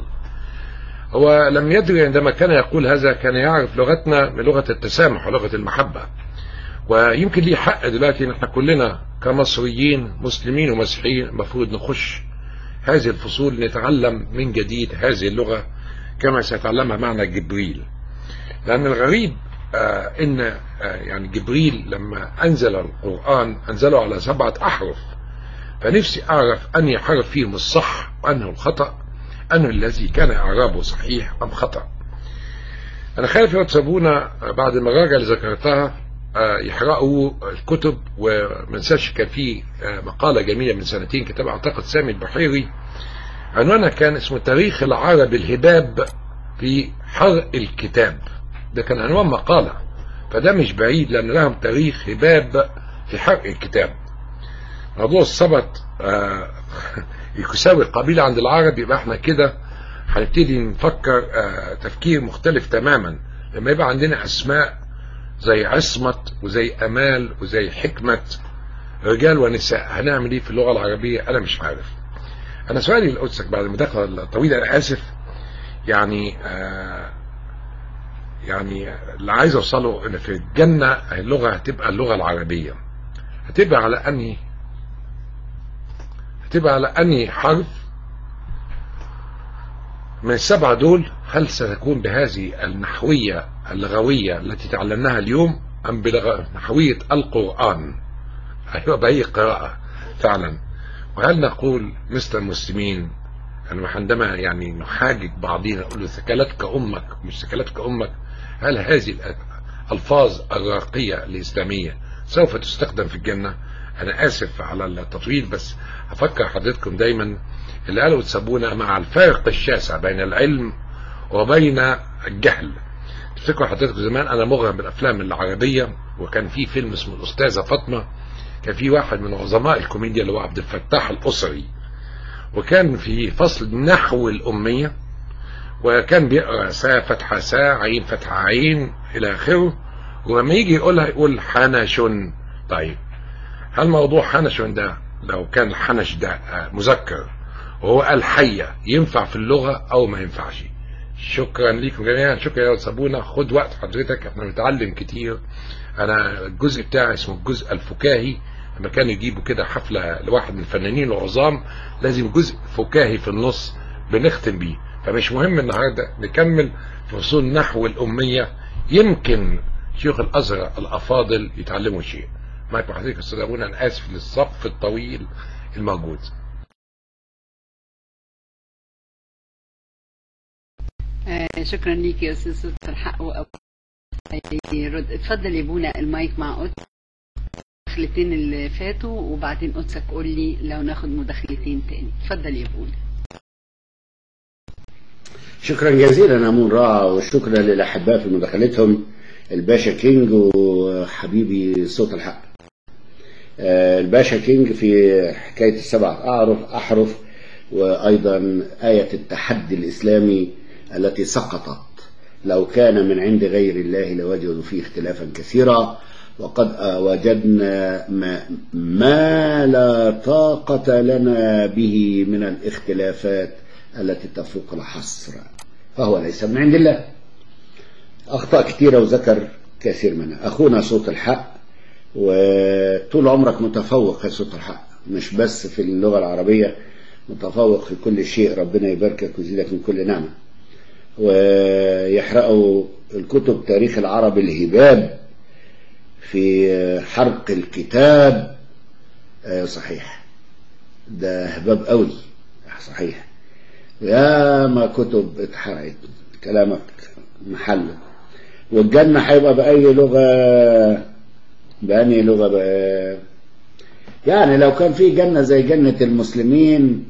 هو لم يدري عندما كان يقول هذا كان يعرف لغتنا من لغة التسامح ولغة المحبة ويمكن ليه حق دلوقتي ان احنا كلنا كمصريين مسلمين ومسيحيين المفروض نخش هذه الفصول نتعلم من جديد هذه اللغة كما سيتعلمها معنا جبريل لأن الغريب آه إن آه يعني جبريل لما أنزل القرآن أنزله على سبعة أحرف فنفسي أعرف أني حرف فيهم الصح وأنه الخطأ أنه الذي كان إعرابه صحيح أم خطأ أنا خايف يتسابونا بعد المراجع اللي ذكرتها آه يحرقوا الكتب ومنساش كان في آه مقالة جميلة من سنتين كتاب أعتقد سامي البحيري عنوانها كان اسمه تاريخ العرب الهباب في حرق الكتاب ده كان عنوان مقالة فده مش بعيد لأن لهم تاريخ هباب في حرق الكتاب موضوع السبت آه يساوي القبيلة عند العرب يبقى احنا كده هنبتدي نفكر آه تفكير مختلف تماما لما يبقى عندنا أسماء زي عصمت وزي أمال وزي حكمة رجال ونساء هنعمل ايه في اللغة العربية أنا مش عارف أنا سؤالي لقدسك بعد المداخلة الطويلة أنا آسف يعني آه يعني اللي عايز أوصله إن في الجنة اللغة هتبقى اللغة العربية هتبقى على أنهي هتبقى على أنهي حرف من السبعة دول هل ستكون بهذه النحوية اللغوية التي تعلمناها اليوم أم بنحوية القرآن أيوة بأي قراءة فعلا وهل نقول مثل المسلمين أنه عندما يعني نحاجج بعضنا نقول له ثكلتك أمك مش ثكلتك أمك هل هذه الألفاظ الراقية الإسلامية سوف تستخدم في الجنة أنا آسف على التطويل بس هفكر حضرتكم دايما اللي قالوا تسبونا مع الفارق الشاسع بين العلم وبين الجهل تفتكروا حضرتك زمان انا مغرم بالافلام العربيه وكان في فيلم اسمه الاستاذه فاطمه كان في واحد من عظماء الكوميديا اللي هو عبد الفتاح الاسري وكان في فصل نحو الاميه وكان بيقرا سا فتحه سا عين فتحه عين الى اخره ولما يجي يقولها يقول حنشن طيب هل موضوع حنشن ده لو كان الحنش ده آه، مذكر وهو قال حية ينفع في اللغة أو ما ينفعش شكرا لكم جميعا شكرا يا صابونة خد وقت حضرتك احنا بنتعلم كتير أنا الجزء بتاعي اسمه الجزء الفكاهي لما كانوا يجيبوا كده حفلة لواحد من الفنانين العظام لازم جزء فكاهي في النص بنختم بيه فمش مهم النهارده نكمل في فصول نحو الأمية يمكن شيوخ الأزهر الأفاضل يتعلموا شيء معك مع حضرتك يا أستاذ أبونا أنا آسف للصف الطويل الموجود آه، شكرا ليك يا استاذ صوت الحق وأبو يرد اتفضل يا بونا المايك مع قدس المداخلتين اللي فاتوا وبعدين قدسك قول لي لو ناخد مداخلتين تاني اتفضل يا بونا شكرا جزيلا أمون راعة وشكرا للأحباء في مداخلتهم الباشا كينج وحبيبي صوت الحق آه، الباشا كينج في حكاية السبعة أعرف أحرف وأيضا آية التحدي الإسلامي التي سقطت لو كان من عند غير الله لوجدوا فيه اختلافا كثيرا وقد آه، وجدنا ما, ما لا طاقة لنا به من الاختلافات التي تفوق الحصر فهو ليس من عند الله أخطاء كثيرة وذكر كثير منها أخونا صوت الحق وطول عمرك متفوق يا صوت الحق مش بس في اللغة العربية متفوق في كل شيء ربنا يباركك ويزيدك من كل نعمة ويحرقوا الكتب تاريخ العرب الهباب في حرق الكتاب آه، صحيح ده هباب قوي صحيح يا ما كتب اتحرقت كلامك محله والجنة هيبقى بأي لغة بأني لغة بقى يعني لو كان في جنة زي جنة المسلمين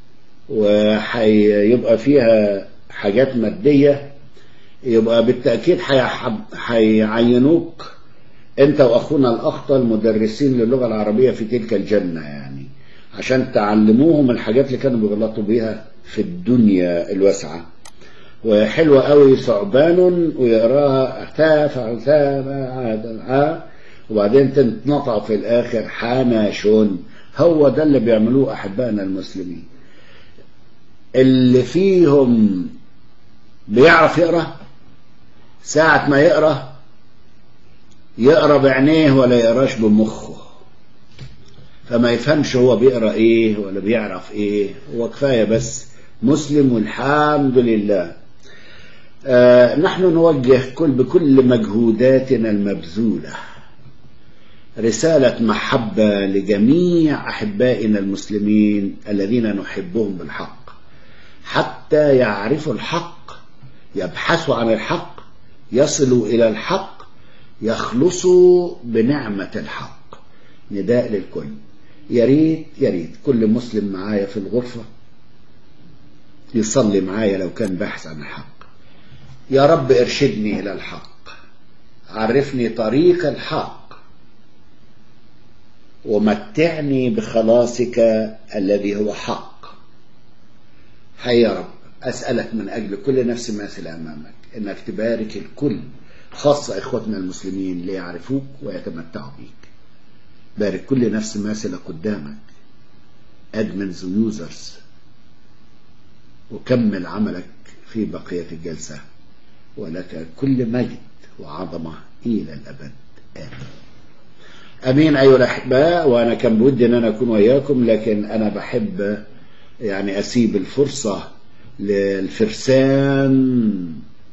وهيبقى فيها حاجات مادية يبقى بالتأكيد هيحب- هيعينوك انت واخونا الاخطل مدرسين للغة العربية في تلك الجنة يعني عشان تعلموهم الحاجات اللي كانوا بيغلطوا بيها في الدنيا الواسعة وحلوة قوي ثعبان ويقراها تافع تافع وبعدين تنطع في الاخر حناشون هو ده اللي بيعملوه احبائنا المسلمين اللي فيهم بيعرف يقرا ساعة ما يقرا يقرا بعينيه ولا يقراش بمخه فما يفهمش هو بيقرا ايه ولا بيعرف ايه هو كفايه بس مسلم والحمد لله آه نحن نوجه كل بكل مجهوداتنا المبذوله رساله محبه لجميع احبائنا المسلمين الذين نحبهم بالحق حتى يعرفوا الحق يبحثوا عن الحق يصلوا الى الحق يخلصوا بنعمه الحق نداء للكل يا ريت يا ريت كل مسلم معايا في الغرفة يصلي معايا لو كان باحث عن الحق يا رب ارشدني إلى الحق عرفني طريق الحق ومتعني بخلاصك الذي هو حق هيا يا رب أسألك من أجل كل نفس ماثلة أمامك إنك تبارك الكل خاصة إخوتنا المسلمين ليعرفوك ويتمتعوا بيك بارك كل نفس ماثلة قدامك أدمنز ويوزرز وكمل عملك في بقية الجلسة ولك كل مجد وعظمة إلى الأبد آمين أمين أيها الأحباء وأنا كان بودي أن أنا أكون وياكم لكن أنا بحب يعني أسيب الفرصة للفرسان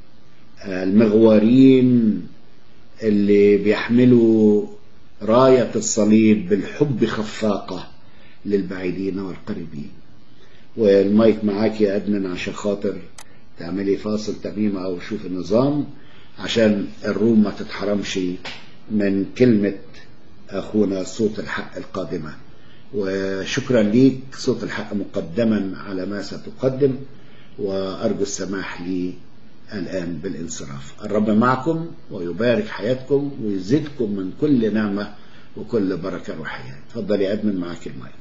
المغوارين اللي بيحملوا راية الصليب بالحب خفاقة للبعيدين والقريبين والمايك معاك يا أدمن عشان خاطر تعملي فاصل تميمة أو شوف النظام عشان الروم ما تتحرمش من كلمة أخونا صوت الحق القادمة وشكرا ليك صوت الحق مقدما على ما ستقدم وأرجو السماح لي الآن بالانصراف الرب معكم ويبارك حياتكم ويزيدكم من كل نعمة وكل بركة روحية تفضل يا أدمن معك المايك